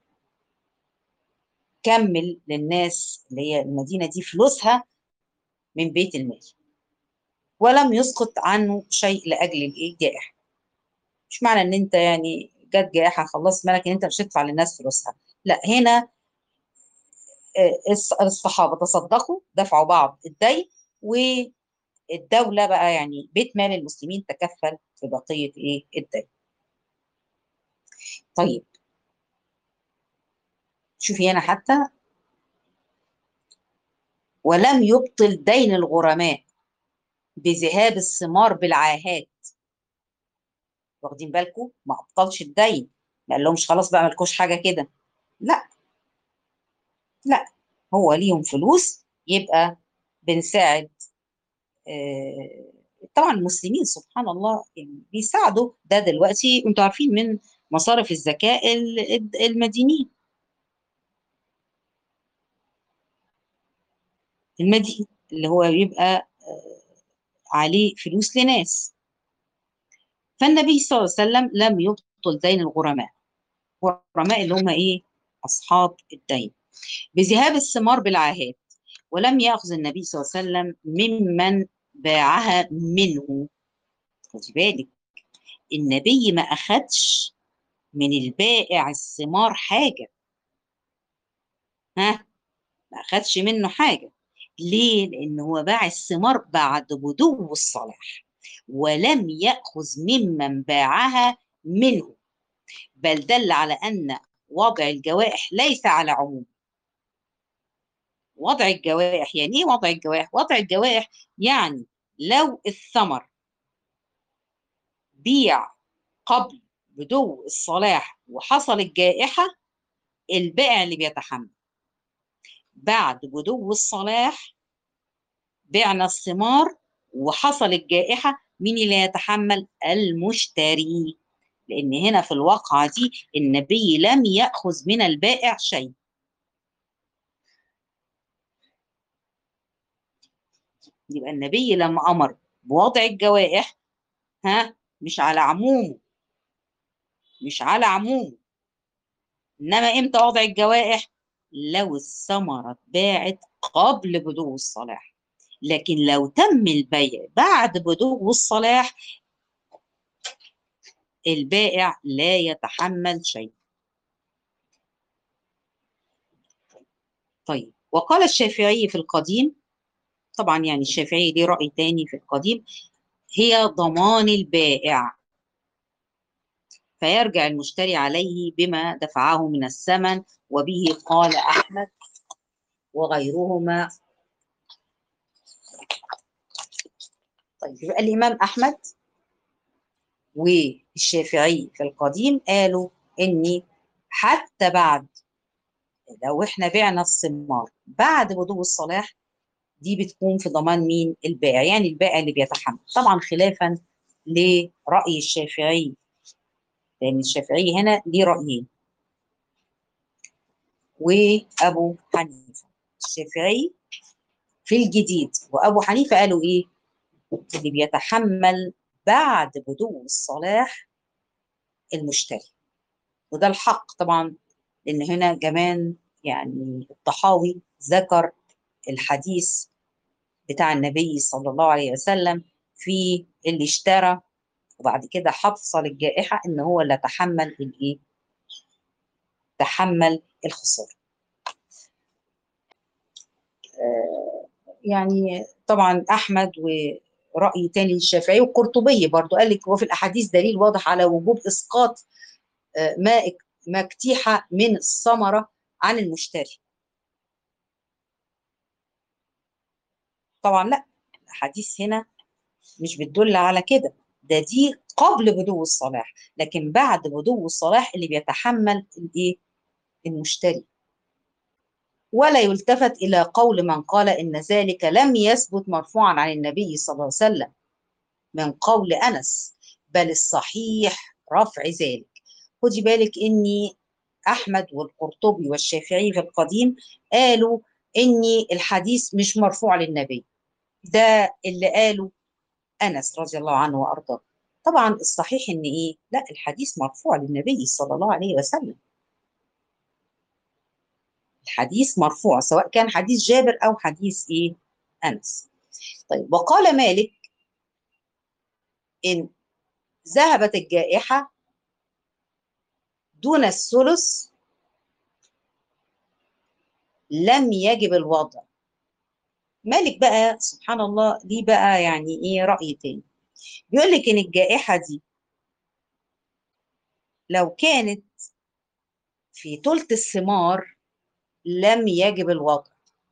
كمل للناس اللي هي المدينه دي فلوسها من بيت المال ولم يسقط عنه شيء لاجل الايه جائحه مش معنى ان انت يعني جت جائحه خلص مالك ان انت مش هتدفع للناس فلوسها لا هنا الصحابه تصدقوا دفعوا بعض الدين والدوله بقى يعني بيت مال المسلمين تكفل في بقيه ايه الدين طيب شوفي هنا حتى ولم يبطل دين الغرماء بذهاب الثمار بالعاهات واخدين بالكم ما ابطلش الدين ما قال لهمش خلاص بقى مالكوش حاجه كده لا لا هو ليهم فلوس يبقى بنساعد آه طبعا المسلمين سبحان الله يعني بيساعدوا ده دلوقتي انتوا عارفين من مصارف الزكاه المدينين المدين اللي هو بيبقى عليه فلوس لناس فالنبي صلى الله عليه وسلم لم يبطل دين الغرماء الغرماء اللي هم ايه اصحاب الدين بذهاب الثمار بالعاهات ولم ياخذ النبي صلى الله عليه وسلم ممن باعها منه خدي بالك النبي ما اخدش من البائع الثمار حاجه ها ما اخدش منه حاجه ليه؟ لأن هو باع الثمار بعد بدو الصلاح ولم يأخذ ممن باعها منه بل دل على أن وضع الجوائح ليس على عموم وضع الجوائح يعني ايه وضع الجوائح وضع الجوائح يعني لو الثمر بيع قبل بدو الصلاح وحصل الجائحة البائع اللي بيتحمل بعد بدو الصلاح بعنا الثمار وحصل الجائحة مين اللي يتحمل المشتري لأن هنا في الواقعة دي النبي لم يأخذ من البائع شيء يبقى النبي لما أمر بوضع الجوائح ها مش على عمومه مش على عمومه إنما إمتى وضع الجوائح لو الثمرة اتباعت قبل بدو الصلاح لكن لو تم البيع بعد بدو الصلاح البائع لا يتحمل شيء طيب وقال الشافعي في القديم طبعا يعني الشافعي ليه رأي تاني في القديم هي ضمان البائع فيرجع المشتري عليه بما دفعه من الثمن وبه قال أحمد وغيرهما طيب يبقى الإمام أحمد والشافعي في القديم قالوا إني حتى بعد لو إحنا بعنا الثمار بعد بدو الصلاح دي بتكون في ضمان مين البائع يعني البائع اللي بيتحمل طبعا خلافا لرأي الشافعي لأن الشافعي هنا ليه رأيين وأبو حنيفة الشافعي في الجديد وأبو حنيفة قالوا إيه اللي بيتحمل بعد بدو الصلاح المشتري وده الحق طبعا لأن هنا كمان يعني الطحاوي ذكر الحديث بتاع النبي صلى الله عليه وسلم في اللي اشترى وبعد كده حصل الجائحة إن هو اللي تحمل الإيه؟ تحمل الخسارة. آه يعني طبعا أحمد ورأي تاني للشافعي والقرطبي برضو قال لك وفي الأحاديث دليل واضح على وجوب إسقاط آه ما ما اكتيح من الثمرة عن المشتري. طبعا لا الأحاديث هنا مش بتدل على كده ده دي قبل بدو الصلاح لكن بعد بدو الصلاح اللي بيتحمل الايه المشتري ولا يلتفت الى قول من قال ان ذلك لم يثبت مرفوعا عن النبي صلى الله عليه وسلم من قول انس بل الصحيح رفع ذلك خدي بالك اني احمد والقرطبي والشافعي في القديم قالوا اني الحديث مش مرفوع للنبي ده اللي قاله انس رضي الله عنه وارضاه طبعا الصحيح ان ايه لا الحديث مرفوع للنبي صلى الله عليه وسلم الحديث مرفوع سواء كان حديث جابر او حديث ايه انس طيب وقال مالك ان ذهبت الجائحه دون الثلث لم يجب الوضع مالك بقى سبحان الله ليه بقى يعني ايه رأي تاني بيقول لك ان الجائحة دي لو كانت في ثلث الثمار لم يجب الوضع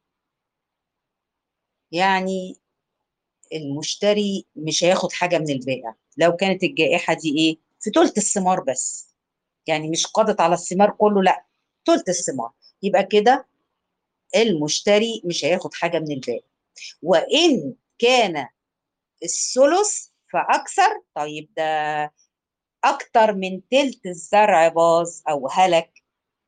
يعني المشتري مش هياخد حاجة من البائع لو كانت الجائحة دي ايه في ثلث الثمار بس يعني مش قضت على الثمار كله لا ثلث الثمار يبقى كده المشتري مش هياخد حاجة من البائع وإن كان الثلث فأكثر طيب ده أكتر من تلت الزرع باظ أو هلك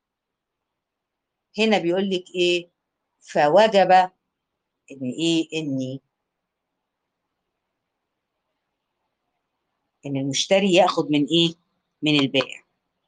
هنا بيقول لك إيه فوجب إن إيه إني إن المشتري ياخد من إيه من البائع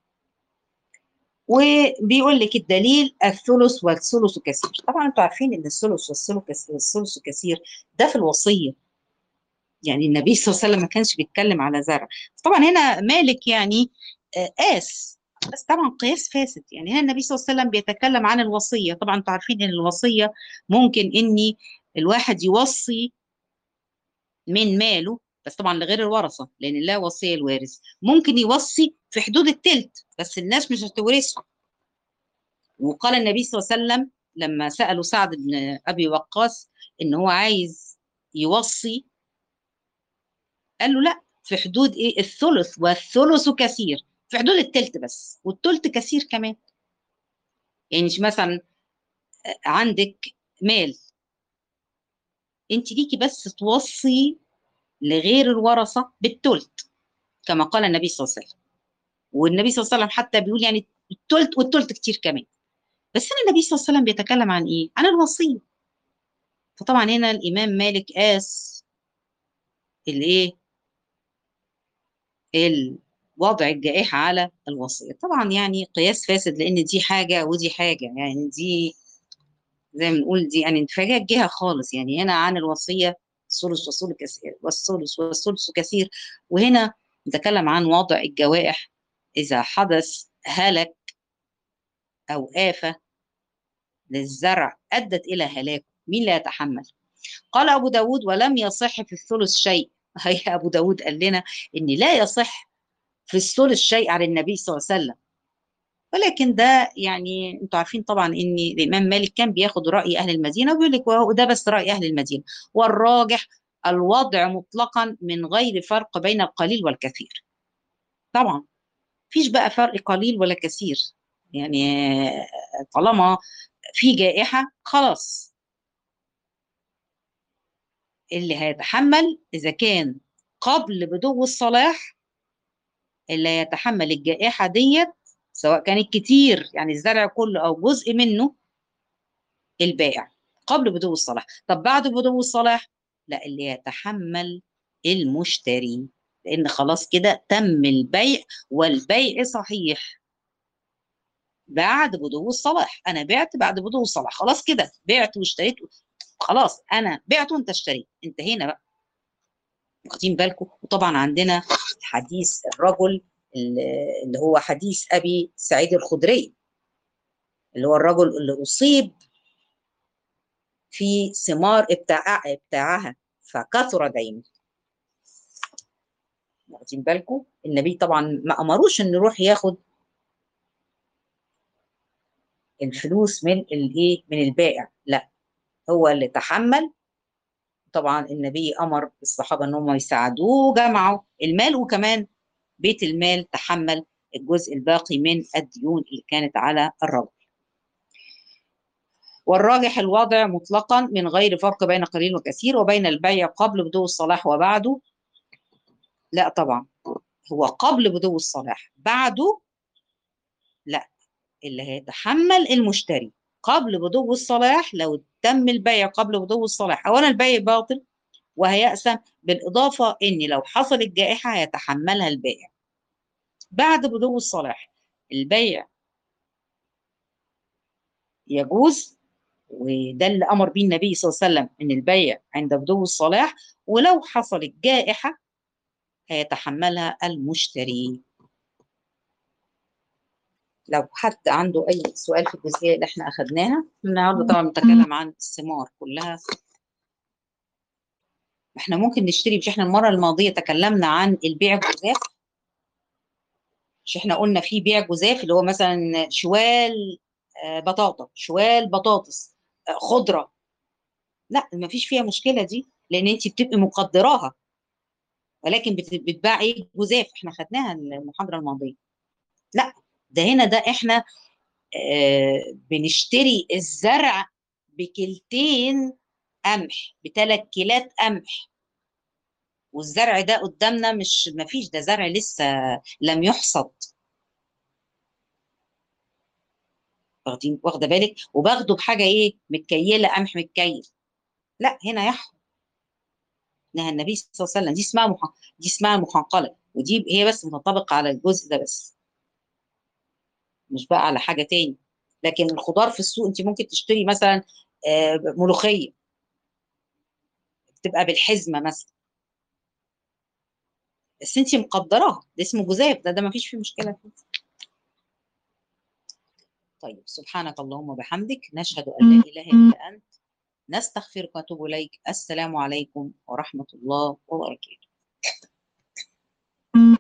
وبيقول لك الدليل الثلث والثلث كثير طبعا انتوا عارفين ان الثلث والثلث كثير ده في الوصيه يعني النبي صلى الله عليه وسلم ما كانش بيتكلم على زرع طبعا هنا مالك يعني قاس بس طبعا قياس فاسد يعني هنا النبي صلى الله عليه وسلم بيتكلم عن الوصيه طبعا انتوا عارفين ان الوصيه ممكن اني الواحد يوصي من ماله بس طبعا لغير الورثه لان لا وصيه الوارث ممكن يوصي في حدود التلت بس الناس مش هتورثه وقال النبي صلى الله عليه وسلم لما سالوا سعد بن ابي وقاص ان هو عايز يوصي قال له لا في حدود ايه الثلث والثلث كثير في حدود التلت بس والتلت كثير كمان يعني مش مثلا عندك مال انت ليكي بس توصي لغير الورثه بالتلت كما قال النبي صلى الله عليه وسلم والنبي صلى الله عليه وسلم حتى بيقول يعني التلت والتلت كتير كمان بس هنا النبي صلى الله عليه وسلم بيتكلم عن ايه؟ عن الوصيه فطبعا هنا الامام مالك قاس الايه؟ وضع الجائحة على الوصية طبعا يعني قياس فاسد لأن دي حاجة ودي حاجة يعني دي زي ما بنقول دي يعني انتفاجات جهة خالص يعني هنا عن الوصية الثلث والثلث كثير والثلث والثلث كثير وهنا نتكلم عن وضع الجوائح إذا حدث هلك أو آفة للزرع أدت إلى هلاكه مين لا يتحمل قال أبو داود ولم يصح في الثلث شيء هي أبو داود قال لنا إن لا يصح في الثلث شيء عن النبي صلى الله عليه وسلم ولكن ده يعني انتوا عارفين طبعا ان الامام مالك كان بياخد راي اهل المدينه وبيقول لك وده بس راي اهل المدينه والراجح الوضع مطلقا من غير فرق بين القليل والكثير طبعا مفيش بقى فرق قليل ولا كثير يعني طالما في جائحه خلاص اللي هيتحمل اذا كان قبل بدو الصلاح اللي هيتحمل الجائحه ديت سواء كانت كتير يعني الزرع كله او جزء منه البائع قبل بدو الصلاح طب بعد بدو الصلاح لا اللي يتحمل المشتري لان خلاص كده تم البيع والبيع صحيح بعد بدو الصلاح انا بعت بعد بدو الصلاح خلاص كده بعت واشتريت خلاص انا بعت وانت اشتريت انتهينا بقى واخدين بالكم وطبعا عندنا حديث الرجل اللي هو حديث ابي سعيد الخدري اللي هو الرجل اللي اصيب في ثمار ابتاع ابتاعها فكثر دينه واخدين بالكم النبي طبعا ما امروش انه يروح ياخد الفلوس من الايه من البائع لا هو اللي تحمل طبعا النبي امر الصحابه ان هم يساعدوه جمعوا المال وكمان بيت المال تحمل الجزء الباقي من الديون اللي كانت على الرجل والراجح الوضع مطلقا من غير فرق بين قليل وكثير وبين البيع قبل بدو الصلاح وبعده لا طبعا هو قبل بدو الصلاح بعده لا اللي هيتحمل المشتري قبل بدو الصلاح لو تم البيع قبل بدو الصلاح اولا البيع باطل وهيأسم بالإضافة إن لو حصلت جائحة هيتحملها البائع بعد بدو الصلاح البيع يجوز وده اللي أمر به النبي صلى الله عليه وسلم إن البيع عند بدو الصلاح ولو حصلت جائحة هيتحملها المشتري لو حد عنده أي سؤال في الجزئية اللي احنا أخدناها النهارده طبعا بنتكلم عن الثمار كلها احنا ممكن نشتري مش احنا المره الماضيه تكلمنا عن البيع الجزاف مش احنا قلنا في بيع جزاف اللي هو مثلا شوال بطاطا شوال بطاطس خضره لا ما فيش فيها مشكله دي لان انت بتبقي مقدراها ولكن بتباع ايه جزاف احنا خدناها المحاضره الماضيه لا ده هنا ده احنا آه بنشتري الزرع بكيلتين قمح بثلاث كيلات قمح والزرع ده قدامنا مش ما فيش ده زرع لسه لم يحصد واخدين واخده بالك وباخده بحاجه ايه متكيله قمح متكيل لا هنا يحرم نهى النبي صلى الله عليه وسلم دي اسمها مح... دي اسمها المحنقله ودي هي بس متطابقه على الجزء ده بس مش بقى على حاجه تاني لكن الخضار في السوق انت ممكن تشتري مثلا ملوخيه بتبقى بالحزمه مثلا بس انت مقدراها ده اسمه جزاف ده ده ما فيش فيه مشكله فيه طيب سبحانك اللهم وبحمدك نشهد أن لا إله إلا أنت نستغفرك ونتوب إليك السلام عليكم ورحمة الله وبركاته